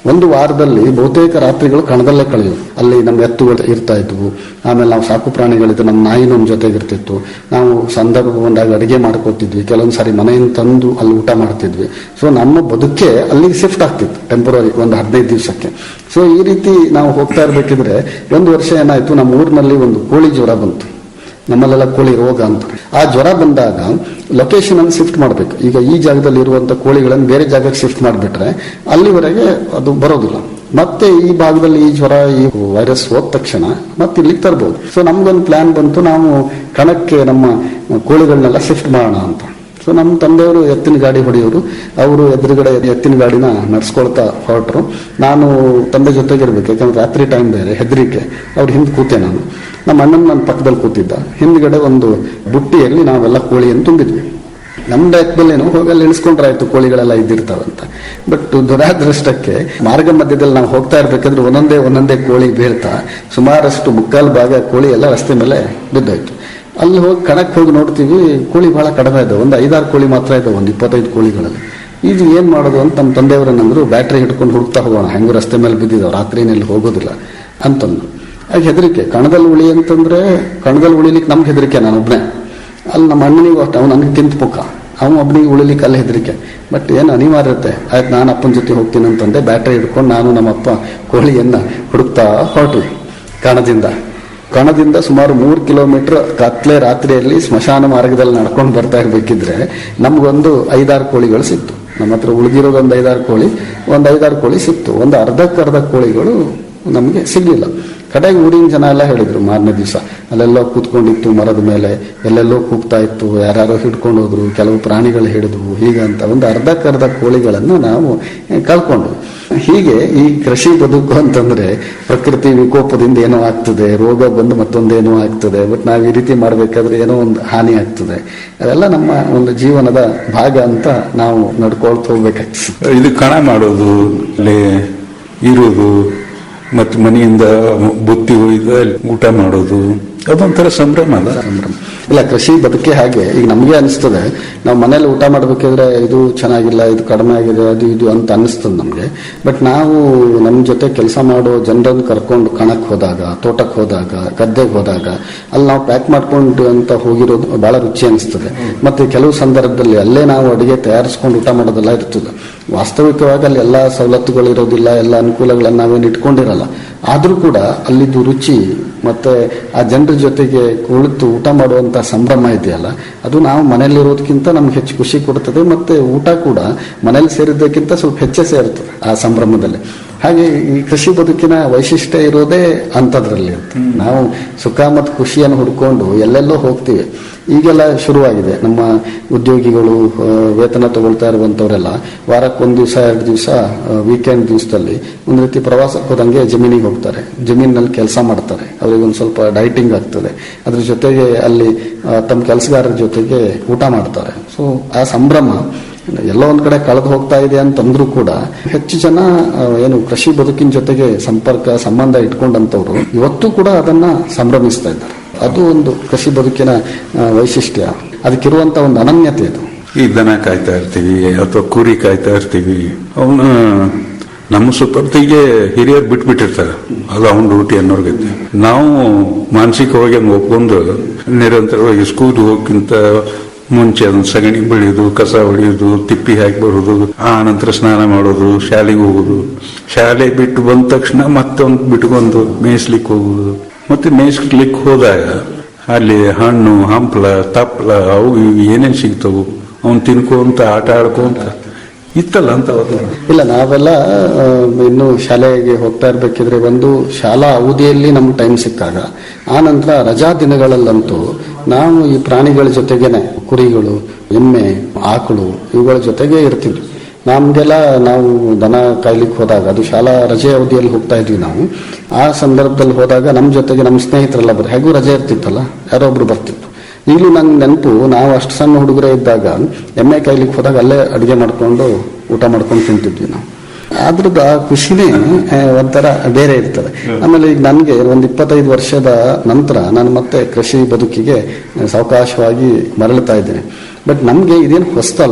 ಒಂದು ವಾರದಲ್ಲಿ ಬಹುತೇಕ ರಾತ್ರಿಗಳು ಕಣದಲ್ಲೇ ಕಳೆಯೋದು ಅಲ್ಲಿ ನಮ್ಮ ಎತ್ತುಗಳು ಇರ್ತಾ ಇದ್ವು ಆಮೇಲೆ ನಾವು ಸಾಕು ಪ್ರಾಣಿಗಳಿದ್ದು ನಮ್ಮ ನಾಯಿ ನಮ್ಮ ಜೊತೆಗೆ ಇರ್ತಿತ್ತು ನಾವು ಸಂದರ್ಭ ಬಂದಾಗ ಅಡಿಗೆ ಮಾಡ್ಕೊತಿದ್ವಿ ಕೆಲವೊಂದು ಸಾರಿ ಮನೆಯಿಂದ ತಂದು ಅಲ್ಲಿ ಊಟ ಮಾಡ್ತಿದ್ವಿ ಸೊ ನಮ್ಮ ಬದುಕೆ ಅಲ್ಲಿಗೆ ಶಿಫ್ಟ್ ಆಗ್ತಿತ್ತು ಟೆಂಪರರಿ ಒಂದು ಹದಿನೈದು ದಿವಸಕ್ಕೆ ಸೊ ಈ ರೀತಿ ನಾವು ಹೋಗ್ತಾ ಇರ್ಬೇಕಿದ್ರೆ ಒಂದು ವರ್ಷ ಏನಾಯ್ತು ನಮ್ಮ ಊರಿನಲ್ಲಿ ಒಂದು ಕೋಳಿ ಜ್ವರ ಬಂತು ನಮ್ಮಲ್ಲೆಲ್ಲ ಕೋಳಿ ರೋಗ ಅಂತ ಆ ಜ್ವರ ಬಂದಾಗ ಲೊಕೇಶನ್ ಅನ್ನು ಶಿಫ್ಟ್ ಮಾಡಬೇಕು ಈಗ ಈ ಜಾಗದಲ್ಲಿ ಇರುವಂತ ಕೋಳಿಗಳನ್ನು ಬೇರೆ ಜಾಗಕ್ಕೆ ಶಿಫ್ಟ್ ಮಾಡಿಬಿಟ್ರೆ ಅಲ್ಲಿವರೆಗೆ ಅದು ಬರೋದಿಲ್ಲ ಮತ್ತೆ ಈ ಭಾಗದಲ್ಲಿ ಈ ಜ್ವರ ಈ ವೈರಸ್ ಹೋದ ತಕ್ಷಣ ಮತ್ತೆ ಇಲ್ಲಿಗೆ ತರ್ಬೋದು ಸೊ ನಮ್ಗೊಂದು ಪ್ಲಾನ್ ಬಂತು ನಾವು ಕಣಕ್ಕೆ ನಮ್ಮ ಕೋಳಿಗಳನ್ನೆಲ್ಲ ಶಿಫ್ಟ್ ಮಾಡೋಣ ಅಂತ ಸೊ ನಮ್ಮ ತಂದೆಯವರು ಎತ್ತಿನ ಗಾಡಿ ಹೊಡೆಯೋರು ಅವರು ಎದುರುಗಡೆ ಎತ್ತಿನ ಗಾಡಿನ ನಡ್ಸ್ಕೊಳ್ತಾ ಹೊರಟರು ನಾನು ತಂದೆ ಜೊತೆಗೆ ಇರ್ಬೇಕು ಯಾಕಂದ್ರೆ ರಾತ್ರಿ ಟೈಮ್ ಬೇರೆ ಹೆದರಿಕೆ ಅವ್ರ ಹಿಂದೆ ಕೂತೆ ನಾನು ನಮ್ಮ ಅಣ್ಣನ ನನ್ನ ಪಕ್ಕದಲ್ಲಿ ಕೂತಿದ್ದ ಹಿಂದ್ಗಡೆ ಒಂದು ಬುಟ್ಟಿಯಲ್ಲಿ ನಾವೆಲ್ಲ ಕೋಳಿಯನ್ನು ತುಂಬಿದ್ವಿ ನಮ್ಮ ಲೆಕ್ಕದಲ್ಲೇನೋ ಹೋಗಿ ಅಲ್ಲಿ ಇಳಿಸ್ಕೊಂಡ್ರೆ ಆಯ್ತು ಕೋಳಿಗಳೆಲ್ಲ ಇದ್ದಿರ್ತಾವಂತ ಬಟ್ ದುರಾದೃಷ್ಟಕ್ಕೆ ಮಾರ್ಗ ಮಧ್ಯದಲ್ಲಿ ನಾವು ಹೋಗ್ತಾ ಇರ್ಬೇಕಾದ್ರೆ ಒಂದೊಂದೇ ಒಂದೊಂದೇ ಕೋಳಿ ಬೀಳ್ತಾ ಸುಮಾರಷ್ಟು ಮುಕ್ಕಾಲು ಭಾಗ ಕೋಳಿ ಎಲ್ಲ ರಸ್ತೆ ಮೇಲೆ ಬಿದ್ದೋಯ್ತು ಅಲ್ಲಿ ಹೋಗಿ ಕಣಕ್ಕೆ ಹೋಗಿ ನೋಡ್ತೀವಿ ಕೋಳಿ ಬಹಳ ಕಡಿಮೆ ಇದೆ ಒಂದು ಐದಾರು ಕೋಳಿ ಮಾತ್ರ ಇದೆ ಒಂದು ಇಪ್ಪತ್ತೈದು ಕೋಳಿಗಳಲ್ಲಿ ಇದು ಏನ್ ಮಾಡೋದು ಅಂತ ನಮ್ಮ ತಂದೆಯವರನ್ನಂದ್ರು ಬ್ಯಾಟ್ರಿ ಹಿಡ್ಕೊಂಡು ಹುಡುಕ್ತಾ ಹೋಗೋಣ ಹೆಂಗು ರಸ್ತೆ ಮೇಲೆ ಬಿದ್ದಿದ್ದಾವೆ ರಾತ್ರಿನಲ್ಲಿ ಹೋಗೋದಿಲ್ಲ ಅಂತಂದ್ರು ಆಗ ಹೆದರಿಕೆ ಕಣದಲ್ಲಿ ಉಳಿ ಅಂತಂದ್ರೆ ಕಣದಲ್ಲಿ ಉಳಿಲಿಕ್ಕೆ ನಮ್ಗೆ ಹೆದರಿಕೆ ನಾನು ಒಬ್ಬನೇ ಅಲ್ಲಿ ನಮ್ಮ ಅಣ್ಣನಿಗೂ ಅಷ್ಟೇ ಅವ್ನು ನನಗೆ ತಿಂತ ಪುಕ್ಕ ಅವನು ಒಬ್ಬನಿಗೆ ಉಳಿಲಿಕ್ಕೆ ಅಲ್ಲಿ ಹೆದರಿಕೆ ಬಟ್ ಏನು ಅನಿವಾರ್ಯತೆ ಆಯ್ತು ನಾನು ಅಪ್ಪನ ಜೊತೆ ಹೋಗ್ತೀನಿ ಅಂತಂದೆ ಬ್ಯಾಟ್ರಿ ಹಿಡ್ಕೊಂಡು ನಾನು ನಮ್ಮಪ್ಪ ಕೋಳಿಯನ್ನ ಹುಡುಕ್ತಾ ಹೊರಟ್ವಿ ಕಣದಿಂದ ಕಣದಿಂದ ಸುಮಾರು ಮೂರು ಕಿಲೋಮೀಟರ್ ಕತ್ಲೆ ರಾತ್ರಿಯಲ್ಲಿ ಸ್ಮಶಾನ ಮಾರ್ಗದಲ್ಲಿ ನಡ್ಕೊಂಡು ಬರ್ತಾ ಇರ್ಬೇಕಿದ್ರೆ ನಮ್ಗೊಂದು ಐದಾರು ಕೋಳಿಗಳು ಸಿಕ್ತು ನಮ್ಮ ಹತ್ರ ಉಳಿದಿರೋದು ಒಂದು ಐದಾರು ಕೋಳಿ ಒಂದು ಐದಾರು ಕೋಳಿ ಸಿಕ್ತು ಒಂದು ಅರ್ಧಕ್ಕರ್ಧ ಕೋಳಿಗಳು ನಮಗೆ ಸಿಗ್ಲಿಲ್ಲ ಕಡೆಗೆ ಊರಿನ ಜನ ಎಲ್ಲ ಹೇಳಿದ್ರು ಮಾರನೇ ದಿವಸ ಅಲ್ಲೆಲ್ಲೋ ಕೂತ್ಕೊಂಡಿತ್ತು ಮರದ ಮೇಲೆ ಎಲ್ಲೆಲ್ಲೋ ಕೂಗ್ತಾ ಇತ್ತು ಯಾರ್ಯಾರೋ ಹಿಡ್ಕೊಂಡು ಹೋದ್ರು ಕೆಲವು ಪ್ರಾಣಿಗಳು ಹಿಡಿದ್ವು ಹೀಗಂತ ಒಂದು ಅರ್ಧಕ್ಕರ್ಧ ಕೋಳಿಗಳನ್ನು ನಾವು ಕಳ್ಕೊಂಡ್ವು ಹೀಗೆ ಈ ಕೃಷಿ ಬದುಕು ಅಂತಂದ್ರೆ ಪ್ರಕೃತಿ ವಿಕೋಪದಿಂದ ಏನೋ ಆಗ್ತದೆ ರೋಗ ಬಂದು ಮತ್ತೊಂದೇನೋ ಆಗ್ತದೆ ಬಟ್ ನಾವು ಈ ರೀತಿ ಮಾಡ್ಬೇಕಾದ್ರೆ ಏನೋ ಒಂದು ಹಾನಿ ಆಗ್ತದೆ ಅದೆಲ್ಲ ನಮ್ಮ ಒಂದು ಜೀವನದ ಭಾಗ ಅಂತ ನಾವು ನಡ್ಕೊಳ್ತಾ ಹೋಗ್ಬೇಕಾಗ್ತದೆ ಇದು ಕಣ ಮಾಡೋದು ಅಲ್ಲಿ ಇರೋದು ಮತ್ತು ಮನೆಯಿಂದ ಬುತ್ತಿ ಒಯ್ದು ಅಲ್ಲಿ ಊಟ ಮಾಡೋದು ಅದೊಂಥರ ಸಂಭ್ರಮ ಅಲ್ಲ ಸಂಭ್ರಮ ಇಲ್ಲ ಕೃಷಿ ಬದುಕೆ ಹಾಗೆ ಈಗ ನಮಗೆ ಅನಿಸ್ತದೆ ನಾವು ಮನೇಲಿ ಊಟ ಮಾಡ್ಬೇಕಾದ್ರೆ ಇದು ಚೆನ್ನಾಗಿಲ್ಲ ಇದು ಕಡಿಮೆ ಆಗಿದೆ ಅದು ಇದು ಅಂತ ಅನಿಸ್ತದೆ ನಮಗೆ ಬಟ್ ನಾವು ನಮ್ಮ ಜೊತೆ ಕೆಲಸ ಮಾಡೋ ಜನರನ್ನು ಕರ್ಕೊಂಡು ಕಣಕ್ಕೆ ಹೋದಾಗ ತೋಟಕ್ಕೆ ಹೋದಾಗ ಗದ್ದೆಗೆ ಹೋದಾಗ ಅಲ್ಲಿ ನಾವು ಪ್ಯಾಕ್ ಮಾಡ್ಕೊಂಡು ಅಂತ ಹೋಗಿರೋದು ಬಹಳ ರುಚಿ ಅನಿಸ್ತದೆ ಮತ್ತೆ ಕೆಲವು ಸಂದರ್ಭದಲ್ಲಿ ಅಲ್ಲೇ ನಾವು ಅಡಿಗೆ ತಯಾರಿಸ್ಕೊಂಡು ಊಟ ಮಾಡೋದೆಲ್ಲ ಇರ್ತದೆ ವಾಸ್ತವಿಕವಾಗಿ ಅಲ್ಲಿ ಎಲ್ಲ ಸವಲತ್ತುಗಳು ಇರೋದಿಲ್ಲ ಎಲ್ಲ ಅನುಕೂಲಗಳನ್ನು ನಾವೇನು ಇಟ್ಕೊಂಡಿರಲ್ಲ ಆದರೂ ಕೂಡ ಅಲ್ಲಿದ್ದು ರುಚಿ ಮತ್ತೆ ಆ ಜನರ ಜೊತೆಗೆ ಕುಳಿತು ಊಟ ಮಾಡುವಂತ ಸಂಭ್ರಮ ಇದೆಯಲ್ಲ ಅದು ನಾವು ಮನೆಯಲ್ಲಿರೋದಕ್ಕಿಂತ ನಮ್ಗೆ ಹೆಚ್ಚು ಖುಷಿ ಕೊಡ್ತದೆ ಮತ್ತೆ ಊಟ ಕೂಡ ಮನೇಲಿ ಸೇರಿದ್ದಕ್ಕಿಂತ ಸ್ವಲ್ಪ ಹೆಚ್ಚೇ ಸೇರ್ತದೆ ಆ ಸಂಭ್ರಮದಲ್ಲಿ ಹಾಗೆ ಈ ಕೃಷಿ ಬದುಕಿನ ವೈಶಿಷ್ಟ್ಯ ಇರೋದೇ ಅಂಥದ್ರಲ್ಲಿ ಇರುತ್ತೆ ನಾವು ಸುಖ ಮತ್ತು ಖುಷಿಯನ್ನು ಹುಡ್ಕೊಂಡು ಎಲ್ಲೆಲ್ಲೋ ಹೋಗ್ತೀವಿ ಈಗೆಲ್ಲ ಶುರುವಾಗಿದೆ ನಮ್ಮ ಉದ್ಯೋಗಿಗಳು ಆ, ವೇತನ ತಗೊಳ್ತಾ ಇರುವಂತವರೆಲ್ಲ ವಾರಕ್ಕೊಂದು ದಿವಸ ಎರಡು ದಿವಸ ವೀಕೆಂಡ್ ದಿವಸದಲ್ಲಿ ಒಂದು ರೀತಿ ಪ್ರವಾಸಕ್ಕೆ ಹೋದಂಗೆ ಜಮೀನಿಗೆ ಹೋಗ್ತಾರೆ ಜಮೀನಿನಲ್ಲಿ ಕೆಲಸ ಮಾಡ್ತಾರೆ ಅವರಿಗೆ ಒಂದು ಸ್ವಲ್ಪ ಡೈಟಿಂಗ್ ಆಗ್ತದೆ ಅದ್ರ ಜೊತೆಗೆ ಅಲ್ಲಿ ಆ, ತಮ್ಮ ಕೆಲಸಗಾರರ ಜೊತೆಗೆ ಊಟ ಮಾಡ್ತಾರೆ ಸೊ ಆ ಸಂಭ್ರಮ ಎಲ್ಲೋ ಒಂದ್ ಕಡೆ ಕಳೆದು ಹೋಗ್ತಾ ಇದೆ ಅಂತಂದ್ರೂ ಕೂಡ ಹೆಚ್ಚು ಜನ ಆ, ಏನು ಕೃಷಿ ಬದುಕಿನ ಜೊತೆಗೆ ಸಂಪರ್ಕ ಸಂಬಂಧ ಇಟ್ಕೊಂಡಂತವ್ರು ಇವತ್ತು ಕೂಡ ಅದನ್ನ ಸಂಭ್ರಮಿಸ್ತಾ ಇದ್ದಾರೆ ಅದು ಒಂದು ಕೃಷಿ ಬದುಕಿನ ಆ, ವೈಶಿಷ್ಟ್ಯ ಅದಕ್ಕಿರುವಂತ ಒಂದು ಅನನ್ಯತೆ ಇದು ಈ ದನ ಕಾಯ್ತಾ ಇರ್ತೀವಿ ಅಥವಾ ಕುರಿ ಕಾಯ್ತಾ ಇರ್ತೀವಿ ಅವನ ನಮ್ಮ ಸುತ್ತೊತ್ತಿಗೆ ಹಿರಿಯರು ಬಿಟ್ಬಿಟ್ಟಿರ್ತಾರೆ ಅದು ಅವನ ಡ್ಯೂಟಿ ಅನ್ನೋರ್ಗೈತೆ ನಾವು ಮಾನಸಿಕವಾಗಿ ಹಂಗೆ ಒಪ್ಕೊಂಡು ನಿರಂತರವಾಗಿ ಸ್ಕೂಲ್ ಹೋಗಕ್ಕಿಂತ ಮುಂಚೆ ಅದನ್ನ ಸಗಣಿ ಬೆಳೆಯೋದು ಕಸ ಹೊಡೆಯೋದು ತಿಪ್ಪಿ ಹಾಕಿ ಬರೋದು ಆ ನಂತರ ಸ್ನಾನ ಮಾಡೋದು ಶಾಲೆಗೆ ಹೋಗೋದು ಶಾಲೆ ಬಿಟ್ಟು ಬಂದ ತಕ್ಷಣ ಮತ್ತೊಂದು ಬಿಟ್ಕೊಂಡು ಮೇಯಿಸ್ಲಿಕ್ಕೆ ಹೋಗೋದು ಮತ್ತೆ ಮೇಯಿಸ್ಲಿಕ್ಕೆ ಹೋದಾಗ ಅಲ್ಲಿ ಹಣ್ಣು ಹಂಪ್ಲ ತಪ್ಪಲ ಅವು ಇವು ಏನೇನು ಸಿಗ್ತವು ಅವ್ನು ತಿನ್ಕೊಂತ ಆಟ ಆಡ್ಕೊಂತ ಇತ್ತಲ್ಲ ಅಂತ ಅದು ಇಲ್ಲ ನಾವೆಲ್ಲ ಆ, ಇನ್ನು ಶಾಲೆಗೆ ಹೋಗ್ತಾ ಇರ್ಬೇಕಿದ್ರೆ ಒಂದು ಶಾಲಾ ಅವಧಿಯಲ್ಲಿ ನಮ್ಗೆ ಟೈಮ್ ಸಿಕ್ಕಾಗ ಆ ನಂತರ ರಜಾ ದಿನಗಳಲ್ಲಂತೂ ನಾವು ಈ ಪ್ರಾಣಿಗಳ ಜೊತೆಗೇನೆ ಕುರಿಗಳು ಎಮ್ಮೆ ಆಕಳು ಇವುಗಳ ಜೊತೆಗೆ ಇರ್ತಿದ್ವಿ ನಮ್ಗೆಲ್ಲ ನಾವು ದನ ಕಾಯ್ಲಿಕ್ಕೆ ಹೋದಾಗ ಅದು ಶಾಲಾ ರಜೆ ಅವಧಿಯಲ್ಲಿ ಹೋಗ್ತಾ ಇದ್ವಿ ನಾವು ಆ ಸಂದರ್ಭದಲ್ಲಿ ಹೋದಾಗ ನಮ್ಮ ಜೊತೆಗೆ ನಮ್ಮ ಸ್ನೇಹಿತರೆಲ್ಲ ಬರ್ ಹೇಗೂ ರಜೆ ಇರ್ತಿತ್ತಲ್ಲ ಯಾರೋ ಒಬ್ರು ಬರ್ತಿತ್ತು ಈಗಲೂ ನಂಗೆ ನೆನಪು ನಾವು ಅಷ್ಟು ಸಣ್ಣ ಹುಡುಗರೇ ಇದ್ದಾಗ ಎಮ್ಮೆ ಕಾಯ್ಲಿಕ್ಕೆ ಹೋದಾಗ ಅಲ್ಲೇ ಅಡಿಗೆ ಮಾಡ್ಕೊಂಡು ಊಟ ಮಾಡ್ಕೊಂಡು ತಿಂತಿದ್ವಿ ನಾವು ಅದ್ರದ್ದು ಆ ಖುಷಿನೇ ಆ, ಒಂಥರ ಬೇರೆ ಇರ್ತದೆ ಆಮೇಲೆ ಈಗ ನನಗೆ ಒಂದು ಇಪ್ಪತ್ತೈದು ವರ್ಷದ ನಂತರ ನಾನು ಮತ್ತೆ ಕೃಷಿ ಬದುಕಿಗೆ ಸಾವಕಾಶವಾಗಿ ಮರಳುತ್ತಾ ಇದ್ದೇನೆ ಬಟ್ ನಮಗೆ ಇದೇನು ಹೊಸ್ತಲ್ಲ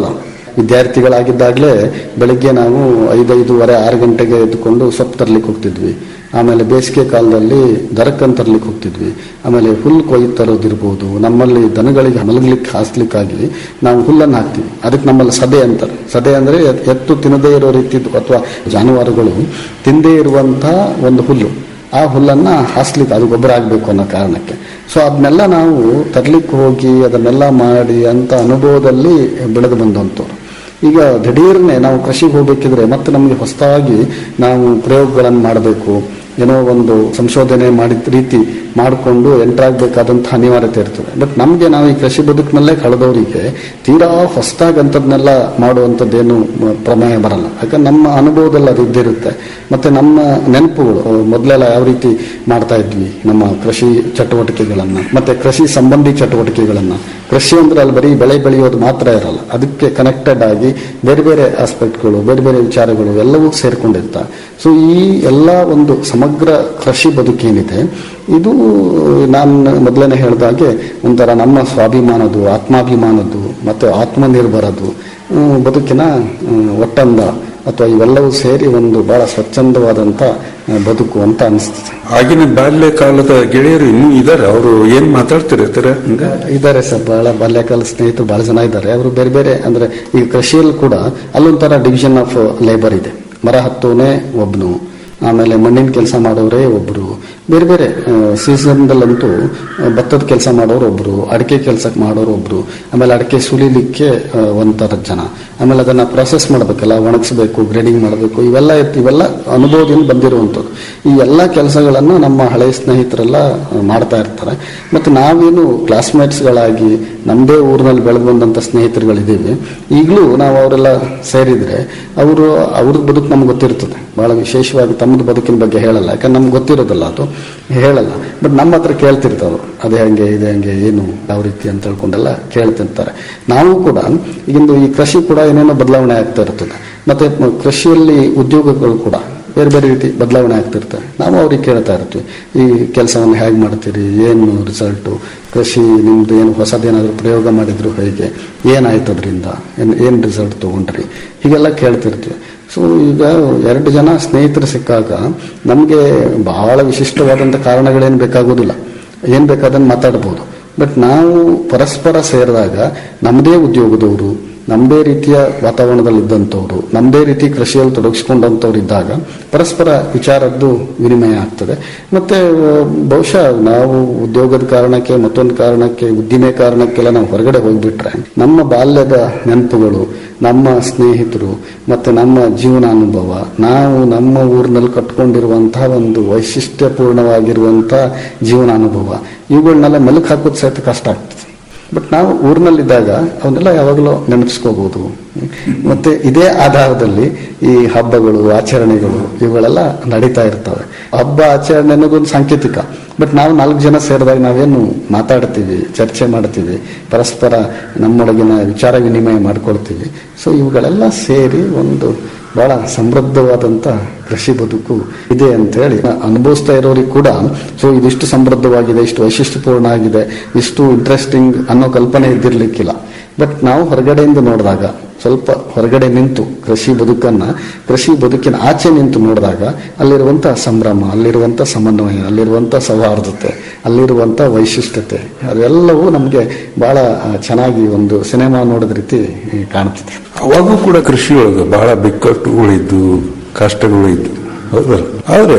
ವಿದ್ಯಾರ್ಥಿಗಳಾಗಿದ್ದಾಗಲೇ ಬೆಳಿಗ್ಗೆ ನಾವು ಐದೈದೂವರೆ ಆರು ಗಂಟೆಗೆ ಎದ್ದುಕೊಂಡು ಸೊಪ್ಪು ತರ್ಲಿಕ್ಕೆ ಹೋಗ್ತಿದ್ವಿ ಆಮೇಲೆ ಬೇಸಿಗೆ ಕಾಲದಲ್ಲಿ ದರಕ್ಕನ್ ತರ್ಲಿಕ್ಕೆ ಹೋಗ್ತಿದ್ವಿ ಆಮೇಲೆ ಹುಲ್ಲು ಕೊಯ್ದು ತರೋದಿರ್ಬೋದು ನಮ್ಮಲ್ಲಿ ದನಗಳಿಗೆ ಮಲಗಲಿಕ್ಕೆ ಹಾಸ್ಲಿಕ್ಕಾಗಿ ನಾವು ಹುಲ್ಲನ್ನು ಹಾಕ್ತೀವಿ ಅದಕ್ಕೆ ನಮ್ಮಲ್ಲಿ ಸದೆ ಅಂತಾರೆ ಸದೆ ಅಂದರೆ ಎತ್- ಎತ್ತು ತಿನ್ನದೇ ಇರೋ ರೀತಿದ್ದು ಅಥವಾ ಜಾನುವಾರುಗಳು ತಿಂದೇ ಇರುವಂತಹ ಒಂದು ಹುಲ್ಲು ಆ ಹುಲ್ಲನ್ನ ಹಾಸ್ಲಿಕ್ಕೆ ಅದು ಗೊಬ್ಬರ ಆಗಬೇಕು ಅನ್ನೋ ಕಾರಣಕ್ಕೆ ಸೊ ಅದನ್ನೆಲ್ಲ ನಾವು ತರ್ಲಿಕ್ಕೆ ಹೋಗಿ ಅದನ್ನೆಲ್ಲ ಮಾಡಿ ಅಂತ ಅನುಭವದಲ್ಲಿ ಬೆಳೆದು ಬಂದಂಥವ್ರು ಈಗ ದಿಢೀರ್ನೆ ನಾವು ಕೃಷಿಗೆ ಹೋಗ್ಬೇಕಿದ್ರೆ ಮತ್ತೆ ನಮಗೆ ಹೊಸದಾಗಿ ನಾವು ಪ್ರಯೋಗಗಳನ್ನು ಮಾಡಬೇಕು ಏನೋ ಒಂದು ಸಂಶೋಧನೆ ಮಾಡಿದ ರೀತಿ ಮಾಡಿಕೊಂಡು ಎಂಟ್ರಾಗಬೇಕಾದಂತಹ ಅನಿವಾರ್ಯತೆ ಇರ್ತದೆ ಬಟ್ ನಮಗೆ ನಾವು ಈ ಕೃಷಿ ಬದುಕಿನಲ್ಲೇ ಕಳೆದವರಿಗೆ ತೀರಾ ಹೊಸದಾಗಿ ಅಂಥದ್ದನ್ನೆಲ್ಲ ಮಾಡುವಂಥದ್ದೇನು ಮ- ಪ್ರಮೇಯ ಬರಲ್ಲ ಯಾಕಂದ್ರೆ ನಮ್ಮ ಅನುಭವದಲ್ಲಿ ಅದು ಇದ್ದಿರುತ್ತೆ ಮತ್ತೆ ನಮ್ಮ ನೆನಪುಗಳು ಅಹ್, ಮೊದಲೆಲ್ಲ ಯಾವ ರೀತಿ ಮಾಡ್ತಾ ಇದ್ವಿ ನಮ್ಮ ಕೃಷಿ ಚಟುವಟಿಕೆಗಳನ್ನ ಮತ್ತೆ ಕೃಷಿ ಸಂಬಂಧಿ ಚಟುವಟಿಕೆಗಳನ್ನ ಕೃಷಿ ಅಂದ್ರೆ ಅಲ್ಲಿ ಬರೀ ಬೆಳೆ ಬೆಳೆಯೋದು ಮಾತ್ರ ಇರಲ್ಲ ಅದಕ್ಕೆ ಕನೆಕ್ಟೆಡ್ ಆಗಿ ಬೇರೆ ಬೇರೆ ಆಸ್ಪೆಕ್ಟ್ಗಳು ಬೇರೆ ಬೇರೆ ವಿಚಾರಗಳು ಎಲ್ಲವೂ ಸೇರ್ಕೊಂಡಿರ್ತಾ ಸೊ ಈ ಎಲ್ಲ ಒಂದು ಸಮಗ್ರ ಕೃಷಿ ಬದುಕೇನಿದೆ ಇದು ನಾನು ಮೊದಲನೇ ಹೇಳಿದಾಗೆ ಒಂಥರ ನಮ್ಮ ಸ್ವಾಭಿಮಾನದ್ದು ಆತ್ಮಾಭಿಮಾನದ್ದು ಮತ್ತೆ ಆತ್ಮನಿರ್ಭರದು ಹ್ಮ್, ಬದುಕಿನ ಹ್ಮ್, ಒಟ್ಟಂದ ಅಥವಾ ಇವೆಲ್ಲವೂ ಸೇರಿ ಒಂದು ಬಹಳ ಸ್ವಚ್ಛಂದವಾದಂತ ಆ, ಬದುಕು ಅಂತ ಅನಿಸ್ತದೆ ಆಗಿನ ಬಾಲ್ಯ ಕಾಲದ ಗೆಳೆಯರು ಇನ್ನೂ ಇದಾರೆ ಅವರು ಏನ್ ಮಾತಾಡ್ತಿರ್ತಾರೆ ಹಂಗ ಇದ್ದಾರೆ ಸರ್ ಬಹಳ ಬಾಲ್ಯಕಾಲ ಸ್ನೇಹಿತರು ಬಹಳ ಜನ ಇದ್ದಾರೆ ಅವರು ಬೇರೆ ಬೇರೆ ಅಂದ್ರೆ ಈ ಕೃಷಿಯಲ್ಲಿ ಕೂಡ ಅಲ್ಲೊಂಥರ ಡಿವಿಷನ್ ಆಫ್ ಲೇಬರ್ ಇದೆ ಮರ ಹತ್ತೋನೆ ಒಬ್ನು ಆಮೇಲೆ ಮಣ್ಣಿನ ಕೆಲಸ ಮಾಡೋರೇ ಒಬ್ರು ಬೇರೆ ಬೇರೆ ಸೀಸನ್ದಲ್ಲಂತೂ ಭತ್ತದ ಕೆಲಸ ಮಾಡೋರು ಒಬ್ರು ಅಡಿಕೆ ಕೆಲಸ ಮಾಡೋರು ಒಬ್ರು ಆಮೇಲೆ ಅಡಿಕೆ ಸುಲಿಲಿಕ್ಕೆ ಆ, ಒಂಥರ ಜನ ಆಮೇಲೆ ಅದನ್ನ ಪ್ರೊಸೆಸ್ ಮಾಡಬೇಕಲ್ಲ ಒಣಗಿಸ್ಬೇಕು ಗ್ರೇಡಿಂಗ್ ಮಾಡಬೇಕು ಇವೆಲ್ಲ ಇರ್ತ- ಇವೆಲ್ಲ ಅನುಭವದಿಂದ ಬಂದಿರುವಂಥದ್ದು ಈ ಎಲ್ಲ ಕೆಲಸಗಳನ್ನು ನಮ್ಮ ಹಳೆಯ ಸ್ನೇಹಿತರೆಲ್ಲ ಆ, ಮಾಡ್ತಾ ಇರ್ತಾರೆ ಮತ್ತೆ ನಾವೇನು ಕ್ಲಾಸ್ಮೇಟ್ಸ್ಗಳಾಗಿ ನಮ್ಮದೇ ಊರಿನಲ್ಲಿ ಬೆಳೆದು ಬಂದಂಥ ಸ್ನೇಹಿತರುಗಳಿದ್ದೀವಿ ಈಗಲೂ ನಾವು ಅವರೆಲ್ಲ ಸೇರಿದ್ರೆ ಅವರು ಅವ್ರದ್ದು ಬದುಕು ನಮ್ಗೆ ಗೊತ್ತಿರ್ತದೆ ಬಹಳ ವಿಶೇಷವಾಗಿ ತಮ್ಮದು ಬದುಕಿನ ಬಗ್ಗೆ ಹೇಳಲ್ಲ ಯಾಕಂದ್ರೆ ನಮ್ಗೆ ಗೊತ್ತಿರೋದಿಲ್ಲ ಅದು ಹೇಳಲ್ಲ ಬಟ್ ನಮ್ಮ ಹತ್ರ ಕೇಳ್ತಿರ್ತಾರೆ ಅದೇ ಹಂಗೆ ಇದೆ ಹಂಗೆ ಏನು ಯಾವ ರೀತಿ ಅಂತ ಹೇಳ್ಕೊಂಡೆಲ್ಲ ಕೇಳ್ತಿರ್ತಾರೆ ನಾವು ಕೂಡ ಈಗಿಂದು ಈ ಕೃಷಿ ಕೂಡ ಏನೇನೋ ಬದಲಾವಣೆ ಆಗ್ತಾ ಇರ್ತದೆ ಮತ್ತೆ ಮ- ಕೃಷಿಯಲ್ಲಿ ಉದ್ಯೋಗಗಳು ಕೂಡ ಬೇರೆ ಬೇರೆ ರೀತಿ ಬದಲಾವಣೆ ಆಗ್ತಿರ್ತವೆ ನಾವು ಅವ್ರಿಗೆ ಕೇಳ್ತಾ ಇರ್ತೀವಿ ಈ ಕೆಲಸವನ್ನು ಹೇಗೆ ಮಾಡ್ತೀರಿ ಏನು ರಿಸಲ್ಟು ಕೃಷಿ ನಿಮ್ದು ಏನು ಹೊಸದೇನಾದರೂ ಪ್ರಯೋಗ ಮಾಡಿದ್ರು ಹೇಗೆ ಏನಾಯ್ತು ಅದರಿಂದ ಏನು ಏನು ರಿಸಲ್ಟ್ ತೊಗೊಂಡ್ರಿ ಹೀಗೆಲ್ಲ ಕೇಳ್ತಿರ್ತೀವಿ ಸೊ ಈಗ ಎರಡು ಜನ ಸ್ನೇಹಿತರು ಸಿಕ್ಕಾಗ ನಮಗೆ ಬಹಳ ವಿಶಿಷ್ಟವಾದಂಥ ಕಾರಣಗಳೇನು ಬೇಕಾಗೋದಿಲ್ಲ ಏನು ಬೇಕಾದನ್ನು ಮಾತಾಡ್ಬೋದು ಬಟ್ ನಾವು ಪರಸ್ಪರ ಸೇರಿದಾಗ ನಮ್ಮದೇ ಉದ್ಯೋಗದವರು ನಮ್ಮದೇ ರೀತಿಯ ವಾತಾವರಣದಲ್ಲಿ ಇದ್ದಂಥವ್ರು ನಮ್ಮದೇ ರೀತಿ ಕೃಷಿಯಲ್ಲಿ ತೊಡಗಿಸ್ಕೊಂಡಂಥವ್ರು ಇದ್ದಾಗ ಪರಸ್ಪರ ವಿಚಾರದ್ದು ವಿನಿಮಯ ಆಗ್ತದೆ ಮತ್ತೆ ಆ, ಬಹುಶಃ ನಾವು ಉದ್ಯೋಗದ ಕಾರಣಕ್ಕೆ ಮತ್ತೊಂದು ಕಾರಣಕ್ಕೆ ಉದ್ದಿಮೆ ಕಾರಣಕ್ಕೆಲ್ಲ ನಾವು ಹೊರಗಡೆ ಹೋಗ್ಬಿಟ್ರೆ ನಮ್ಮ ಬಾಲ್ಯದ ನೆನಪುಗಳು ನಮ್ಮ ಸ್ನೇಹಿತರು ಮತ್ತೆ ನಮ್ಮ ಜೀವನಾನುಭವ ನಾವು ನಮ್ಮ ಊರಿನಲ್ಲಿ ಕಟ್ಕೊಂಡಿರುವಂತಹ ಒಂದು ವೈಶಿಷ್ಟ್ಯಪೂರ್ಣವಾಗಿರುವಂತಹ ಜೀವನಾನುಭವ ಇವುಗಳನ್ನೆಲ್ಲ ಮೆಲುಕು ಹಾಕೋದು ಸಹಿತ ಕಷ್ಟ ಆಗ್ತದೆ ಬಟ್ ನಾವು ಊರಿನಲ್ಲಿದ್ದಾಗ ಅವನ್ನೆಲ್ಲ ಯಾವಾಗಲೂ ನೆನಪಿಸ್ಕೋಬಹುದು ಮತ್ತೆ ಇದೇ ಆಧಾರದಲ್ಲಿ ಈ ಹಬ್ಬಗಳು ಆಚರಣೆಗಳು ಇವುಗಳೆಲ್ಲ ನಡೀತಾ ಇರ್ತವೆ ಹಬ್ಬ ಆಚರಣೆ ಅನ್ನೋದೊಂದು ಸಾಂಕೇತಿಕ ಬಟ್ ನಾವು ನಾಲ್ಕು ಜನ ಸೇರಿದಾಗ ನಾವೇನು ಮಾತಾಡ್ತೀವಿ ಚರ್ಚೆ ಮಾಡ್ತೀವಿ ಪರಸ್ಪರ ನಮ್ಮೊಳಗಿನ ವಿಚಾರ ವಿನಿಮಯ ಮಾಡ್ಕೊಳ್ತೀವಿ ಸೊ ಇವುಗಳೆಲ್ಲ ಸೇರಿ ಒಂದು ಬಹಳ ಸಮೃದ್ಧವಾದಂತ ಕೃಷಿ ಬದುಕು ಇದೆ ಅಂತ ಹೇಳಿ ಅನುಭವಿಸ್ತಾ ಇರೋರಿಗೆ ಕೂಡ ಸೊ ಇದಿಷ್ಟು ಸಮೃದ್ಧವಾಗಿದೆ ಇಷ್ಟು ವೈಶಿಷ್ಟ್ಯಪೂರ್ಣ ಆಗಿದೆ ಇಷ್ಟು ಇಂಟ್ರೆಸ್ಟಿಂಗ್ ಅನ್ನೋ ಕಲ್ಪನೆ ಇದ್ದಿರ್ಲಿಕ್ಕಿಲ್ಲ ಬಟ್ ನಾವು ಹೊರಗಡೆಯಿಂದ ನೋಡಿದಾಗ ಸ್ವಲ್ಪ ಹೊರಗಡೆ ನಿಂತು ಕೃಷಿ ಬದುಕನ್ನ ಕೃಷಿ ಬದುಕಿನ ಆಚೆ ನಿಂತು ನೋಡಿದಾಗ ಅಲ್ಲಿರುವಂತ ಸಂಭ್ರಮ ಅಲ್ಲಿರುವಂತ ಸಮನ್ವಯ ಅಲ್ಲಿರುವಂತ ಸೌಹಾರ್ದತೆ ಅಲ್ಲಿರುವಂತ ವೈಶಿಷ್ಟ್ಯತೆ ಅದೆಲ್ಲವೂ ನಮಗೆ ಬಹಳ ಆ, ಚೆನ್ನಾಗಿ ಒಂದು ಸಿನಿಮಾ ನೋಡಿದ ರೀತಿ ಈ, ಕಾಣ್ತಿದೆ ಅವಾಗೂ ಕೂಡ ಕೃಷಿಯೊಳಗೆ ಬಹಳ ಬಿಕ್ಕಟ್ಟುಗಳಿದ್ದು ಕಷ್ಟಗಳು ಇದ್ದು ಹೌದಲ್ಲ ಆದ್ರೆ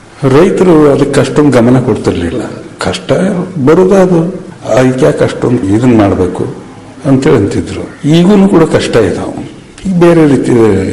ರೈತರು ಅದಕ್ಕೆ ಅಷ್ಟೊಂದು ಗಮನ ಕೊಡ್ತಿರ್ಲಿಲ್ಲ ಕಷ್ಟ ಬರೋದದು ಅದಕ್ಕೆ ಯಾಕೆ ಅಷ್ಟೊಂದು ಇದನ್ನ ಮಾಡಬೇಕು ಅಂತೇಳಿ ಅಂತಿದ್ರು ಈಗಲೂ ಕೂಡ ಕಷ್ಟ ಇದಾವೆ ಈಗ ಬೇರೆ ರೀತಿ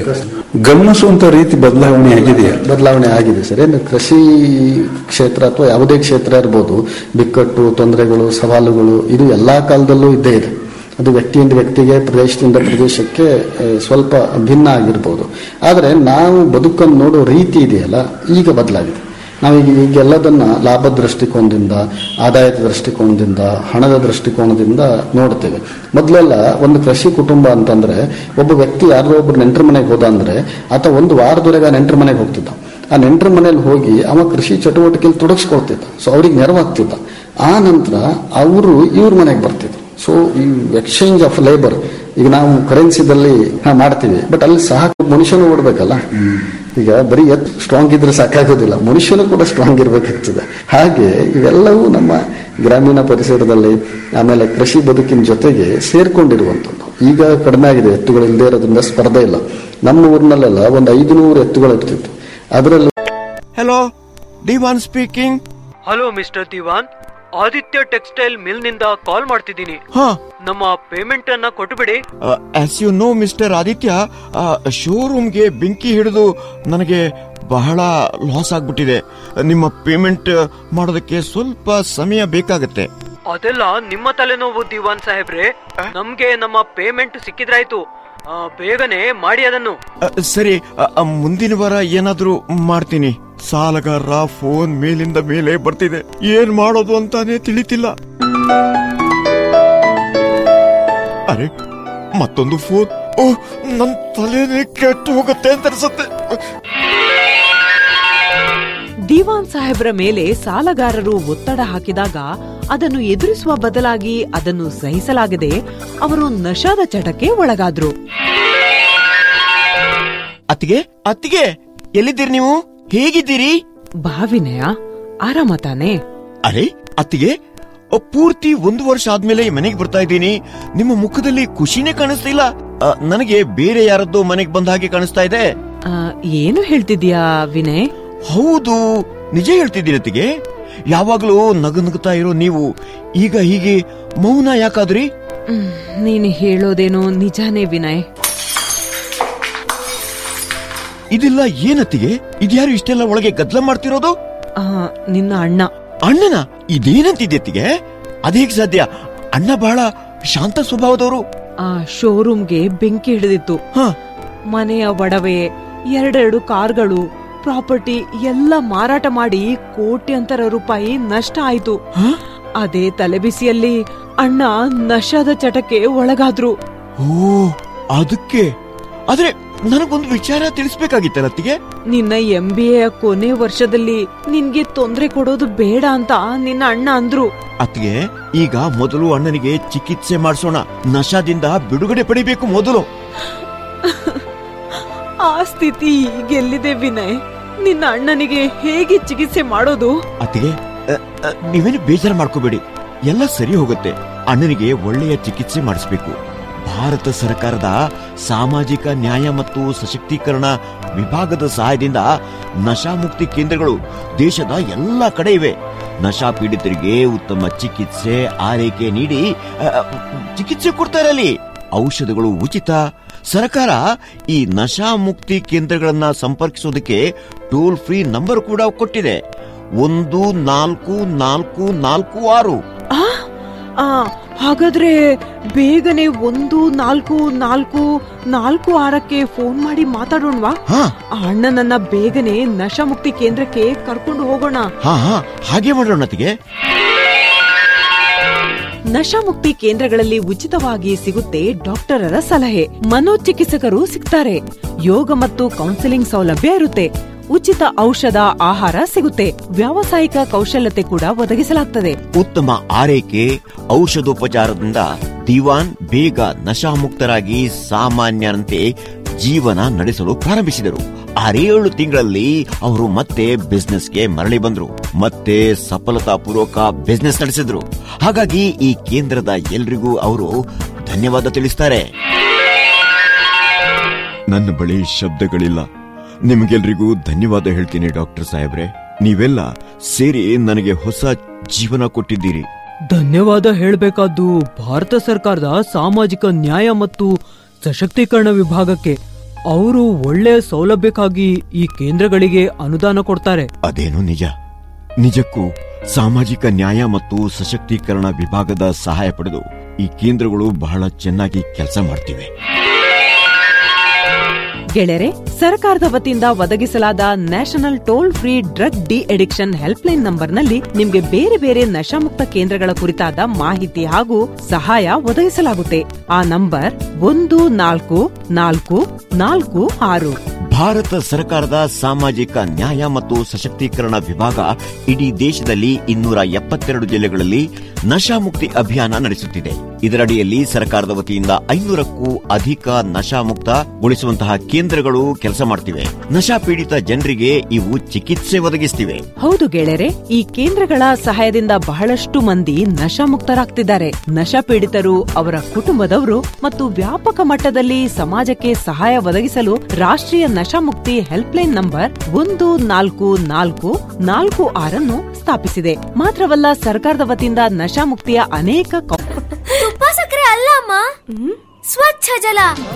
ಗಮನಿಸುವಂತ ರೀತಿ ಬದಲಾವಣೆ ಆಗಿದೆಯಾ ಬದಲಾವಣೆ ಆಗಿದೆ ಸರ್ ಏನು ಕೃಷಿ ಕ್ಷೇತ್ರ ಅಥವಾ ಯಾವುದೇ ಕ್ಷೇತ್ರ ಇರ್ಬೋದು ಬಿಕ್ಕಟ್ಟು ತೊಂದರೆಗಳು ಸವಾಲುಗಳು ಇದು ಎಲ್ಲಾ ಕಾಲದಲ್ಲೂ ಇದ್ದೇ ಇದೆ ಅದು ವ್ಯಕ್ತಿಯಿಂದ ವ್ಯಕ್ತಿಗೆ ಪ್ರದೇಶದಿಂದ ಪ್ರದೇಶಕ್ಕೆ ಆ, ಸ್ವಲ್ಪ ಭಿನ್ನ ಆಗಿರ್ಬೋದು ಆದರೆ ನಾವು ಬದುಕನ್ನು ನೋಡೋ ರೀತಿ ಇದೆಯಲ್ಲ ಈಗ ಬದಲಾಗಿದೆ ನಾವೀಗ ಈಗ ಎಲ್ಲದನ್ನ ಲಾಭ ದೃಷ್ಟಿಕೋನದಿಂದ ಆದಾಯದ ದೃಷ್ಟಿಕೋನದಿಂದ ಹಣದ ದೃಷ್ಟಿಕೋನದಿಂದ ನೋಡ್ತೇವೆ ಮೊದಲೆಲ್ಲ ಒಂದು ಕೃಷಿ ಕುಟುಂಬ ಅಂತಂದ್ರೆ ಒಬ್ಬ ವ್ಯಕ್ತಿ ಯಾರೋ ಒಬ್ಬರು ನೆಂಟರ ಮನೆಗೆ ಹೋದ ಅಂದ್ರೆ ಆತ ಒಂದು ವಾರದವರೆಗೆ ಆ ನೆಂಟರ ಮನೆಗೆ ಹೋಗ್ತಿದ್ದ ಆ ನೆಂಟರ ಮನೇಲಿ ಹೋಗಿ ಅವ ಕೃಷಿ ಚಟುವಟಿಕೆಯಲ್ಲಿ ತೊಡಗಿಸ್ಕೊಳ್ತಿದ್ದ ಸೊ ಅವ್ರಿಗೆ ನೆರವಾಗ್ತಿದ್ದ ಆ ನಂತರ ಅವರು ಇವ್ರ ಮನೆಗೆ ಬರ್ತಿದ್ರು ಸೊ ಈ ಎಕ್ಸ್ಚೇಂಜ್ ಆಫ್ ಲೇಬರ್ ಈಗ ನಾವು ಕರೆನ್ಸಿದಲ್ಲಿ ಹಾ ಮಾಡ್ತೀವಿ ಬಟ್ ಅಲ್ಲಿ ಸಹ ಮನುಷ್ಯನು ಓಡ್ಬೇಕಲ್ಲ ಈಗ ಬರೀ ಎತ್ ಸ್ಟ್ರಾಂಗ್ ಇದ್ರೆ ಸಾಕಾಗೋದಿಲ್ಲ ಮನುಷ್ಯನು ಕೂಡ ಸ್ಟ್ರಾಂಗ್ ಇರಬೇಕಾಗ್ತದೆ ಹಾಗೆ ಇವೆಲ್ಲವೂ ನಮ್ಮ ಗ್ರಾಮೀಣ ಪರಿಸರದಲ್ಲಿ ಆಮೇಲೆ ಕೃಷಿ ಬದುಕಿನ ಜೊತೆಗೆ ಸೇರ್ಕೊಂಡಿರುವಂಥದ್ದು ಈಗ ಕಡಿಮೆ ಆಗಿದೆ ಎತ್ತುಗಳು ಇಲ್ಲದೆ ಇರೋದ್ರಿಂದ ಸ್ಪರ್ಧೆ ಇಲ್ಲ ನಮ್ಮ ಊರಿನಲ್ಲೆಲ್ಲ ಒಂದು ಐದು ನೂರು ಎತ್ತುಗಳು ಇರ್ತಿತ್ತು ಅದರಲ್ಲಿ hello Diwan speaking hello mister Diwan Aditya textile mill ನಿಂದ ಕಾಲ್ ಮಾಡ್ತಿದ್ದೀನಿ ಹಾ ನಮ್ಮ ಪೇಮೆಂಟ್ ಅನ್ನ ಕೊಟ್ಟುಬಿಡಿ as you know mister Aditya ಶೋರೂಮ್ಗೆ ಬೆಂಕಿ ಹಿಡಿದು ನನಗೆ ಬಹಳ ಲಾಸ್ ಆಗ್ಬಿಟ್ಟಿದೆ ನಿಮ್ಮ ಪೇಮೆಂಟ್ ಮಾಡೋದಕ್ಕೆ ಸ್ವಲ್ಪ ಸಮಯ ಬೇಕಾಗತ್ತೆ ಅದೆಲ್ಲ ನಿಮ್ಮ ತಲೆನೋವು ದಿವಾನ್ ಸಾಹೇಬ್ರೆ ನಮ್ಗೆ ನಮ್ಮ ಪೇಮೆಂಟ್ ಸಿಕ್ಕಿದ್ರಾಯ್ತು ಆ, ಬೇಗನೆ ಮಾಡಿ ಅದನ್ನು ಅ, ಸರಿ ಅ, ಅ, ಮುಂದಿನ ವಾರ ಏನಾದ್ರೂ ಮಾಡ್ತೀನಿ ಸಾಲಗಾರ ಫೋನ್ ಮೇಲಿಂದ ಮೇಲೆ ಬರ್ತಿದೆ ಏನ್ ಮಾಡೋದು ಅಂತಾನೆ ತಿಳಿತಿಲ್ಲ ಅರೆ ಮತ್ತೊಂದು ಫೋನ್ ಓ ನನ್ ತಲೆನೇ ಕೆಟ್ಟು ಹೋಗುತ್ತೆ ಅಂತ ಅನ್ಸುತ್ತೆ ದಿವಾನ್ ಸಾಹೇಬ್ರ ಮೇಲೆ ಸಾಲಗಾರರು ಒತ್ತಡ ಹಾಕಿದಾಗ ಅದನ್ನು ಎದುರಿಸುವ ಬದಲಾಗಿ ಅದನ್ನು ಸಹಿಸಲಾಗದೆ ಅವರು ನಶಾದ ಚಟಕ್ಕೆ ಒಳಗಾದ್ರು ಅತ್ತಿಗೆ ಅತ್ತಿಗೆ ಎಲ್ಲಿದ್ದೀರಿ ನೀವು ಹೇಗಿದ್ದೀರಿ ಭಾವಿನಯ ಆರಾಮ ತಾನೆ ಅರೆ ಅತ್ತಿಗೆ ಅ, ಪೂರ್ತಿ ಒಂದು ವರ್ಷ ಆದ್ಮೇಲೆ ಮನೆಗೆ ಬರ್ತಾ ಇದ್ದೀನಿ ನಿಮ್ಮ ಮುಖದಲ್ಲಿ ಖುಷಿನೇ ಕಾಣಿಸ್ತಿಲ್ಲ ಅ, ನನಗೆ ಬೇರೆ ಯಾರದ್ದೋ ಮನೆಗೆ ಬಂದ ಹಾಗೆ ಕಾಣಿಸ್ತಾ ಇದೆ ಆ, ಏನು ಹೇಳ್ತಿದ್ಯಾ ವಿನಯ್ ಹೌದು ನಿಜ ಹೇಳ್ತಿದ್ದೀನಿ ಅತ್ತಿಗೆ ಯಾವಾಗ್ಲೂ ನಗು ನಗುತ್ತಾ ಇರೋ ನೀವು ಈಗ ಹೀಗೆ ಮೌನ ಯಾಕಾದ್ರಿ ಹ್ಮ್, ನೀನು ಹೇಳೋದೇನೋ ನಿಜಾನೇ ವಿನಯ್ ಇದೆಲ್ಲ ಏನತ್ತಿಗೆ ಇದ್ಯಾರು ಇಷ್ಟೆಲ್ಲ ಒಳಗೆ ಗದ್ಲ ಮಾಡ್ತಿರೋದು ಆ, ನಿನ್ನ ಅಣ್ಣ ಅಣ್ಣನ ಇದೇನಂತಿದೆ ಅತ್ತಿಗೆ ಅದೇಗ್ ಸಾಧ್ಯ ಅಣ್ಣ ಬಹಳ ಶಾಂತ ಸ್ವಭಾವದವರು ಆ ಶೋರೂಮ್ಗೆ ಬೆಂಕಿ ಹಿಡಿದಿತ್ತು ಹ ಮನೆಯ ಒಡವೆ ಎರಡೆರಡು ಕಾರ್ಗಳು ಪ್ರಾಪರ್ಟಿ ಎಲ್ಲ ಮಾರಾಟ ಮಾಡಿ ಕೋಟ್ಯಂತರ ರೂಪಾಯಿ ನಷ್ಟ ಆಯ್ತು ಅದೇ ತಲೆಬಿಸಿಯಲ್ಲಿ ಅಣ್ಣ ನಶದ ಚಟಕ್ಕೆ ಒಳಗಾದ್ರು ಓ ಅದಕ್ಕೆ ಆದ್ರೆ ನನಗೊಂದು ವಿಚಾರ ತಿಳಿಸ್ಬೇಕಾಗಿತ್ತಲ್ಲ ಅತ್ತಿಗೆ ನಿನ್ನ ಎಂ ಬಿ ಎ ಕೊನೆ ವರ್ಷದಲ್ಲಿ ನಿನ್ಗೆ ತೊಂದ್ರೆ ಕೊಡೋದು ಬೇಡ ಅಂತ ನಿನ್ನ ಅಣ್ಣ ಅಂದ್ರು ಅತ್ತಿಗೆ ಈಗ ಮೊದಲು ಅಣ್ಣನಿಗೆ ಚಿಕಿತ್ಸೆ ಮಾಡಿಸೋಣ ನಶಾದಿಂದ ಬಿಡುಗಡೆ ಪಡಿಬೇಕು ಮೊದಲು ಆ ಸ್ಥಿತಿ ಈಗೆಲ್ಲಿದೆ ವಿನಯ್ ನಿನ್ನ ಅಣ್ಣನಿಗೆ ಹೇಗೆ ಚಿಕಿತ್ಸೆ ಮಾಡೋದು ಅತ್ತಿಗೆ ಅ, ಅ, ನೀವೇನು ಬೇಜಾರು ಮಾಡ್ಕೋಬೇಡಿ ಎಲ್ಲ ಸರಿ ಹೋಗುತ್ತೆ ಅಣ್ಣನಿಗೆ ಒಳ್ಳೆಯ ಚಿಕಿತ್ಸೆ ಮಾಡಿಸ್ಬೇಕು ಭಾರತ ಸರ್ಕಾರದ ಸಾಮಾಜಿಕ ನ್ಯಾಯ ಮತ್ತು ಸಶಕ್ತೀಕರಣ ವಿಭಾಗದ ಸಹಾಯದಿಂದ ನಶಾಮುಕ್ತಿ ಕೇಂದ್ರಗಳು ದೇಶದ ಎಲ್ಲ ಕಡೆ ಇವೆ ನಶಾ ಪೀಡಿತರಿಗೆ ಉತ್ತಮ ಚಿಕಿತ್ಸೆ ಆರೈಕೆ ನೀಡಿ ಅ, ಅ, ಚಿಕಿತ್ಸೆ ಕೊಡ್ತಾರೆ ಅಲ್ಲಿ ಔಷಧಗಳು ಉಚಿತ ಸರ್ಕಾರ ಈ ನಶಾಮುಕ್ತಿ ಕೇಂದ್ರಗಳನ್ನ ಸಂಪರ್ಕಿಸೋದಕ್ಕೆ ಟೋಲ್ ಫ್ರೀ ನಂಬರ್ ಕೂಡ ಕೊಟ್ಟಿದೆ ಒಂದು ನಾಲ್ಕು ನಾಲ್ಕು ನಾಲ್ಕು ಆರು ಆ ಆ, ಹಾಗಾದ್ರೆ ಬೇಗನೆ ಒಂದು ನಾಲ್ಕು ನಾಲ್ಕು ನಾಲ್ಕು ಆರಕ್ಕೆ ಫೋನ್ ಮಾಡಿ ಮಾತಾಡೋಣವಾ ಹಾ ಆ ಅಣ್ಣನನ್ನ ಬೇಗನೆ ನಶಾಮುಕ್ತಿ ಕೇಂದ್ರಕ್ಕೆ ಕರ್ಕೊಂಡು ಹೋಗೋಣ ಹಾ ಹಾ ಹಾಗೆ ಮಾಡೋಣ ಅತ್ತಿಗೆ ನಶಾಮುಕ್ತಿ ಕೇಂದ್ರಗಳಲ್ಲಿ ಉಚಿತವಾಗಿ ಸಿಗುತ್ತೆ ಡಾಕ್ಟರರ ಸಲಹೆ ಮನೋಚಿಕಿತ್ಸಕರು ಸಿಗ್ತಾರೆ ಯೋಗ ಮತ್ತು ಕೌನ್ಸಿಲಿಂಗ್ ಸೌಲಭ್ಯ ಇರುತ್ತೆ ಉಚಿತ ಔಷಧ ಆಹಾರ ಸಿಗುತ್ತೆ ವ್ಯಾವಸಾಯಿಕ ಕೌಶಲ್ಯತೆ ಕೂಡ ಒದಗಿಸಲಾಗ್ತದೆ ಉತ್ತಮ ಆರೈಕೆ ಔಷಧೋಪಚಾರದಿಂದ ದಿವಾನ್ ಬೇಗ ನಶಾಮುಕ್ತರಾಗಿ ಸಾಮಾನ್ಯರಂತೆ ಜೀವನ ನಡೆಸಲು ಪ್ರಾರಂಭಿಸಿದರು ಆರೇಳು ತಿಂಗಳಲ್ಲಿ ಅವರು ಮತ್ತೆ ಬಿಸ್ನೆಸ್ಗೆ ಮರಳಿ ಬಂದ್ರು ಮತ್ತೆ ಸಫಲತಾಪೂರ್ವಕ ಬಿಸ್ನೆಸ್ ನಡೆಸಿದ್ರು ಹಾಗಾಗಿ ಈ ಕೇಂದ್ರದ ಎಲ್ರಿಗೂ ಅವರು ಧನ್ಯವಾದ ತಿಳಿಸ್ತಾರೆ ನನ್ನ ಬಳಿ ಶಬ್ದಗಳಿಲ್ಲ ನಿಮಗೆಲ್ರಿಗೂ ಧನ್ಯವಾದ ಹೇಳ್ತೀನಿ ಡಾಕ್ಟರ್ ಸಾಹೇಬ್ರೆ ನೀವೆಲ್ಲ ಸೇರಿ ನನಗೆ ಹೊಸ ಜೀವನ ಕೊಟ್ಟಿದ್ದೀರಿ ಧನ್ಯವಾದ ಹೇಳಬೇಕಾದ್ದು ಭಾರತ ಸರ್ಕಾರದ ಸಾಮಾಜಿಕ ನ್ಯಾಯ ಮತ್ತು ಸಶಕ್ತೀಕರಣ ವಿಭಾಗಕ್ಕೆ ಅವರು ಒಳ್ಳೆಯ ಸೌಲಭ್ಯಕ್ಕಾಗಿ ಈ ಕೇಂದ್ರಗಳಿಗೆ ಅನುದಾನ ಕೊಡ್ತಾರೆ ಅದೇನು ನಿಜ ನಿಜಕ್ಕೂ ಸಾಮಾಜಿಕ ನ್ಯಾಯ ಮತ್ತು ಸಶಕ್ತೀಕರಣ ವಿಭಾಗದ ಸಹಾಯ ಪಡೆದು ಈ ಕೇಂದ್ರಗಳು ಬಹಳ ಚೆನ್ನಾಗಿ ಕೆಲಸ ಮಾಡ್ತಿವೆ ಗೆಳೆಯರೆ ಸರ್ಕಾರದ ವತಿಯಿಂದ ಒದಗಿಸಲಾದ national toll free drug de addiction helpline ನಂಬರ್ನಲ್ಲಿ ನಿಮ್ಗೆ ಬೇರೆ ಬೇರೆ ನಶಾಮುಕ್ತ ಕೇಂದ್ರಗಳ ಕುರಿತಾದ ಮಾಹಿತಿ ಹಾಗೂ ಸಹಾಯ ಒದಗಿಸಲಾಗುತ್ತೆ ಆ ನಂಬರ್ ಒಂದು ನಾಲ್ಕು ನಾಲ್ಕು ನಾಲ್ಕು ಆರು ಭಾರತ ಸರ್ಕಾರದ ಸಾಮಾಜಿಕ ನ್ಯಾಯ ಮತ್ತು ಸಶಕ್ತೀಕರಣ ವಿಭಾಗ ಇಡೀ ದೇಶದಲ್ಲಿ ಇನ್ನೂರ ಎಪ್ಪತ್ತೆರಡು ಜಿಲ್ಲೆಗಳಲ್ಲಿ ನಶಾಮುಕ್ತಿ ಅಭಿಯಾನ ನಡೆಸುತ್ತಿದೆ ಇದರಡಿಯಲ್ಲಿ ಸರ್ಕಾರದ ವತಿಯಿಂದ ಐನೂರಕ್ಕೂ ಅಧಿಕ ನಶಾಮುಕ್ತಗೊಳಿಸುವಂತಹ ಕೇಂದ್ರಗಳು ಕೆಲಸ ಮಾಡುತ್ತಿವೆ ನಶಾ ಪೀಡಿತ ಜನರಿಗೆ ಇವು ಚಿಕಿತ್ಸೆ ಒದಗಿಸುತ್ತಿವೆ ಹೌದು ಗೆಳೆಯರೆ ಈ ಕೇಂದ್ರಗಳ ಸಹಾಯದಿಂದ ಬಹಳಷ್ಟು ಮಂದಿ ನಶಾಮುಕ್ತರಾಗ್ತಿದ್ದಾರೆ ನಶಾ ಪೀಡಿತರು ಅವರ ಕುಟುಂಬದವರು ಮತ್ತು ವ್ಯಾಪಕ ಮಟ್ಟದಲ್ಲಿ ಸಮಾಜಕ್ಕೆ ಸಹಾಯ ಒದಗಿಸಲು ರಾಷ್ಟ್ರೀಯ ನಶಾಮುಕ್ತಿ ಹೆಲ್ಪ್ಲೈನ್ ನಂಬರ್ ಒಂದು ನಾಲ್ಕು ನಾಲ್ಕು ನಾಲ್ಕು ಆರನ್ನು ಸ್ಥಾಪಿಸಿದೆ ಮಾತ್ರವಲ್ಲ ಸರ್ಕಾರದ ವತಿಯಿಂದ ನಶಾಮುಕ್ತಿಯ ಅನೇಕ ಕೌ- ತುಪ್ಪ ಸಕ್ಕರೆ ಅಲ್ಲ ಅಮ್ಮ ಸ್ವಚ್ಛ ಜಲ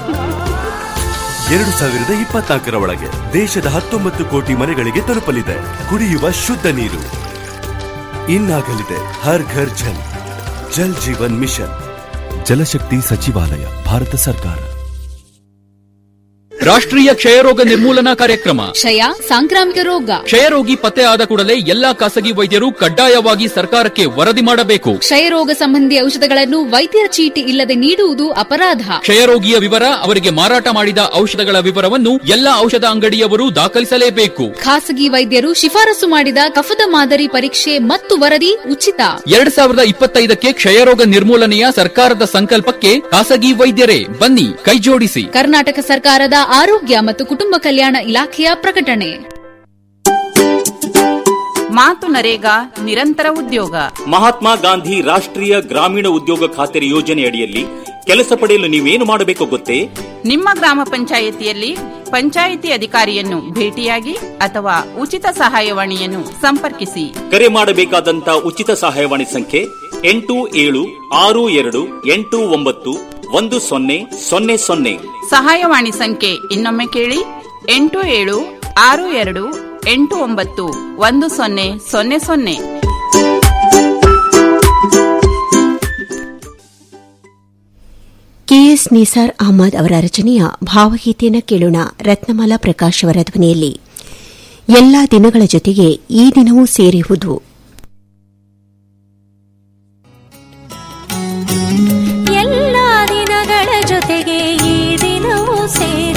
ಎರಡು ಸಾವಿರದ ಇಪ್ಪತ್ನಾಲ್ಕರ ಒಳಗೆ ದೇಶದ ಹತ್ತೊಂಬತ್ತು ಕೋಟಿ ಮನೆಗಳಿಗೆ ತಲುಪಲಿದೆ ಕುಡಿಯುವ ಶುದ್ಧ ನೀರು ಇನ್ನಾಗಲಿದೆ ಹರ್ ಘರ್ ಜಲ್ ಜಲ್ ಜೀವನ್ ಮಿಷನ್ ಜಲಶಕ್ತಿ ಸಚಿವಾಲಯ ಭಾರತ ಸರ್ಕಾರ ರಾಷ್ಟ್ರೀಯ ಕ್ಷಯರೋಗ ನಿರ್ಮೂಲನಾ ಕಾರ್ಯಕ್ರಮ ಕ್ಷಯ ಸಾಂಕ್ರಾಮಿಕ ರೋಗ ಕ್ಷಯರೋಗಿ ಪತ್ತೆ ಆದ ಕೂಡಲೇ ಎಲ್ಲಾ ಖಾಸಗಿ ವೈದ್ಯರು ಕಡ್ಡಾಯವಾಗಿ ಸರ್ಕಾರಕ್ಕೆ ವರದಿ ಮಾಡಬೇಕು ಕ್ಷಯರೋಗ ಸಂಬಂಧಿ ಔಷಧಗಳನ್ನು ವೈದ್ಯರ ಚೀಟಿ ಇಲ್ಲದೆ ನೀಡುವುದು ಅಪರಾಧ ಕ್ಷಯರೋಗಿಯ ವಿವರ ಅವರಿಗೆ ಮಾರಾಟ ಮಾಡಿದ ಔಷಧಗಳ ವಿವರವನ್ನು ಎಲ್ಲಾ ಔಷಧ ಅಂಗಡಿಯವರು ದಾಖಲಿಸಲೇಬೇಕು ಖಾಸಗಿ ವೈದ್ಯರು ಶಿಫಾರಸು ಮಾಡಿದ ಕಫದ ಮಾದರಿ ಪರೀಕ್ಷೆ ಮತ್ತು ವರದಿ ಉಚಿತ ಎರಡ್ ಸಾವಿರದ ಇಪ್ಪತ್ತೈದಕ್ಕೆ ಕ್ಷಯರೋಗ ನಿರ್ಮೂಲನೆಯ ಸರ್ಕಾರದ ಸಂಕಲ್ಪಕ್ಕೆ ಖಾಸಗಿ ವೈದ್ಯರೇ ಬನ್ನಿ ಕೈಜೋಡಿಸಿ ಕರ್ನಾಟಕ ಸರ್ಕಾರದ ಆರೋಗ್ಯ ಮತ್ತು ಕುಟುಂಬ ಕಲ್ಯಾಣ ಇಲಾಖೆಯ ಪ್ರಕಟಣೆ ಮಾತು ನರೇಗಾ ನಿರಂತರ ಉದ್ಯೋಗ ಮಹಾತ್ಮ ಗಾಂಧಿ ರಾಷ್ಟ್ರೀಯ ಗ್ರಾಮೀಣ ಉದ್ಯೋಗ ಖಾತರಿ ಯೋಜನೆಯಡಿಯಲ್ಲಿ ಕೆಲಸ ಪಡೆಯಲು ನೀವೇನು ಮಾಡಬೇಕು ಗೊತ್ತೇ ನಿಮ್ಮ ಗ್ರಾಮ ಪಂಚಾಯಿತಿಯಲ್ಲಿ ಪಂಚಾಯಿತಿ ಅಧಿಕಾರಿಯನ್ನು ಭೇಟಿಯಾಗಿ ಅಥವಾ ಉಚಿತ ಸಹಾಯವಾಣಿಯನ್ನು ಸಂಪರ್ಕಿಸಿ ಕರೆ ಮಾಡಬೇಕಾದಂತ ಉಚಿತ ಸಹಾಯವಾಣಿ ಸಂಖ್ಯೆ ಎಂಟು ಏಳು ಆರು ಎರಡು ಎಂಟು ಒಂಬತ್ತು ಒಂದು ಸೊನ್ನೆ ಸೊನ್ನೆ ಸೊನ್ನೆ ಸಹಾಯವಾಣಿ ಸಂಖ್ಯೆ ಇನ್ನೊಮ್ಮೆ ಕೇಳಿ ಎಂಟು ಏಳು ಆರು ಎರಡು ಎಂಟು ಒಂಬತ್ತು ಒಂದು ಸೊನ್ನೆ ಸೊನ್ನೆ ಸೊನ್ನೆ ಕೆಎಸ್ ನಿಸಾರ್ ಅಹಮದ್ ಅವರ ರಚನೆಯ ಭಾವಗೀತೆಯನ್ನು ಕೇಳೋಣ ರತ್ನಮಾಲಾ ಪ್ರಕಾಶ್ ಅವರ ಧ್ವನಿಯಲ್ಲಿ ಎಲ್ಲಾ ದಿನಗಳ ಜೊತೆಗೆ ಈ ದಿನವೂ ಸೇರಿಹುದು ಎಲ್ಲ ದಿನಗಳ ಜೊತೆಗೆ ಈ ದಿನವೂ ಸೇರಿ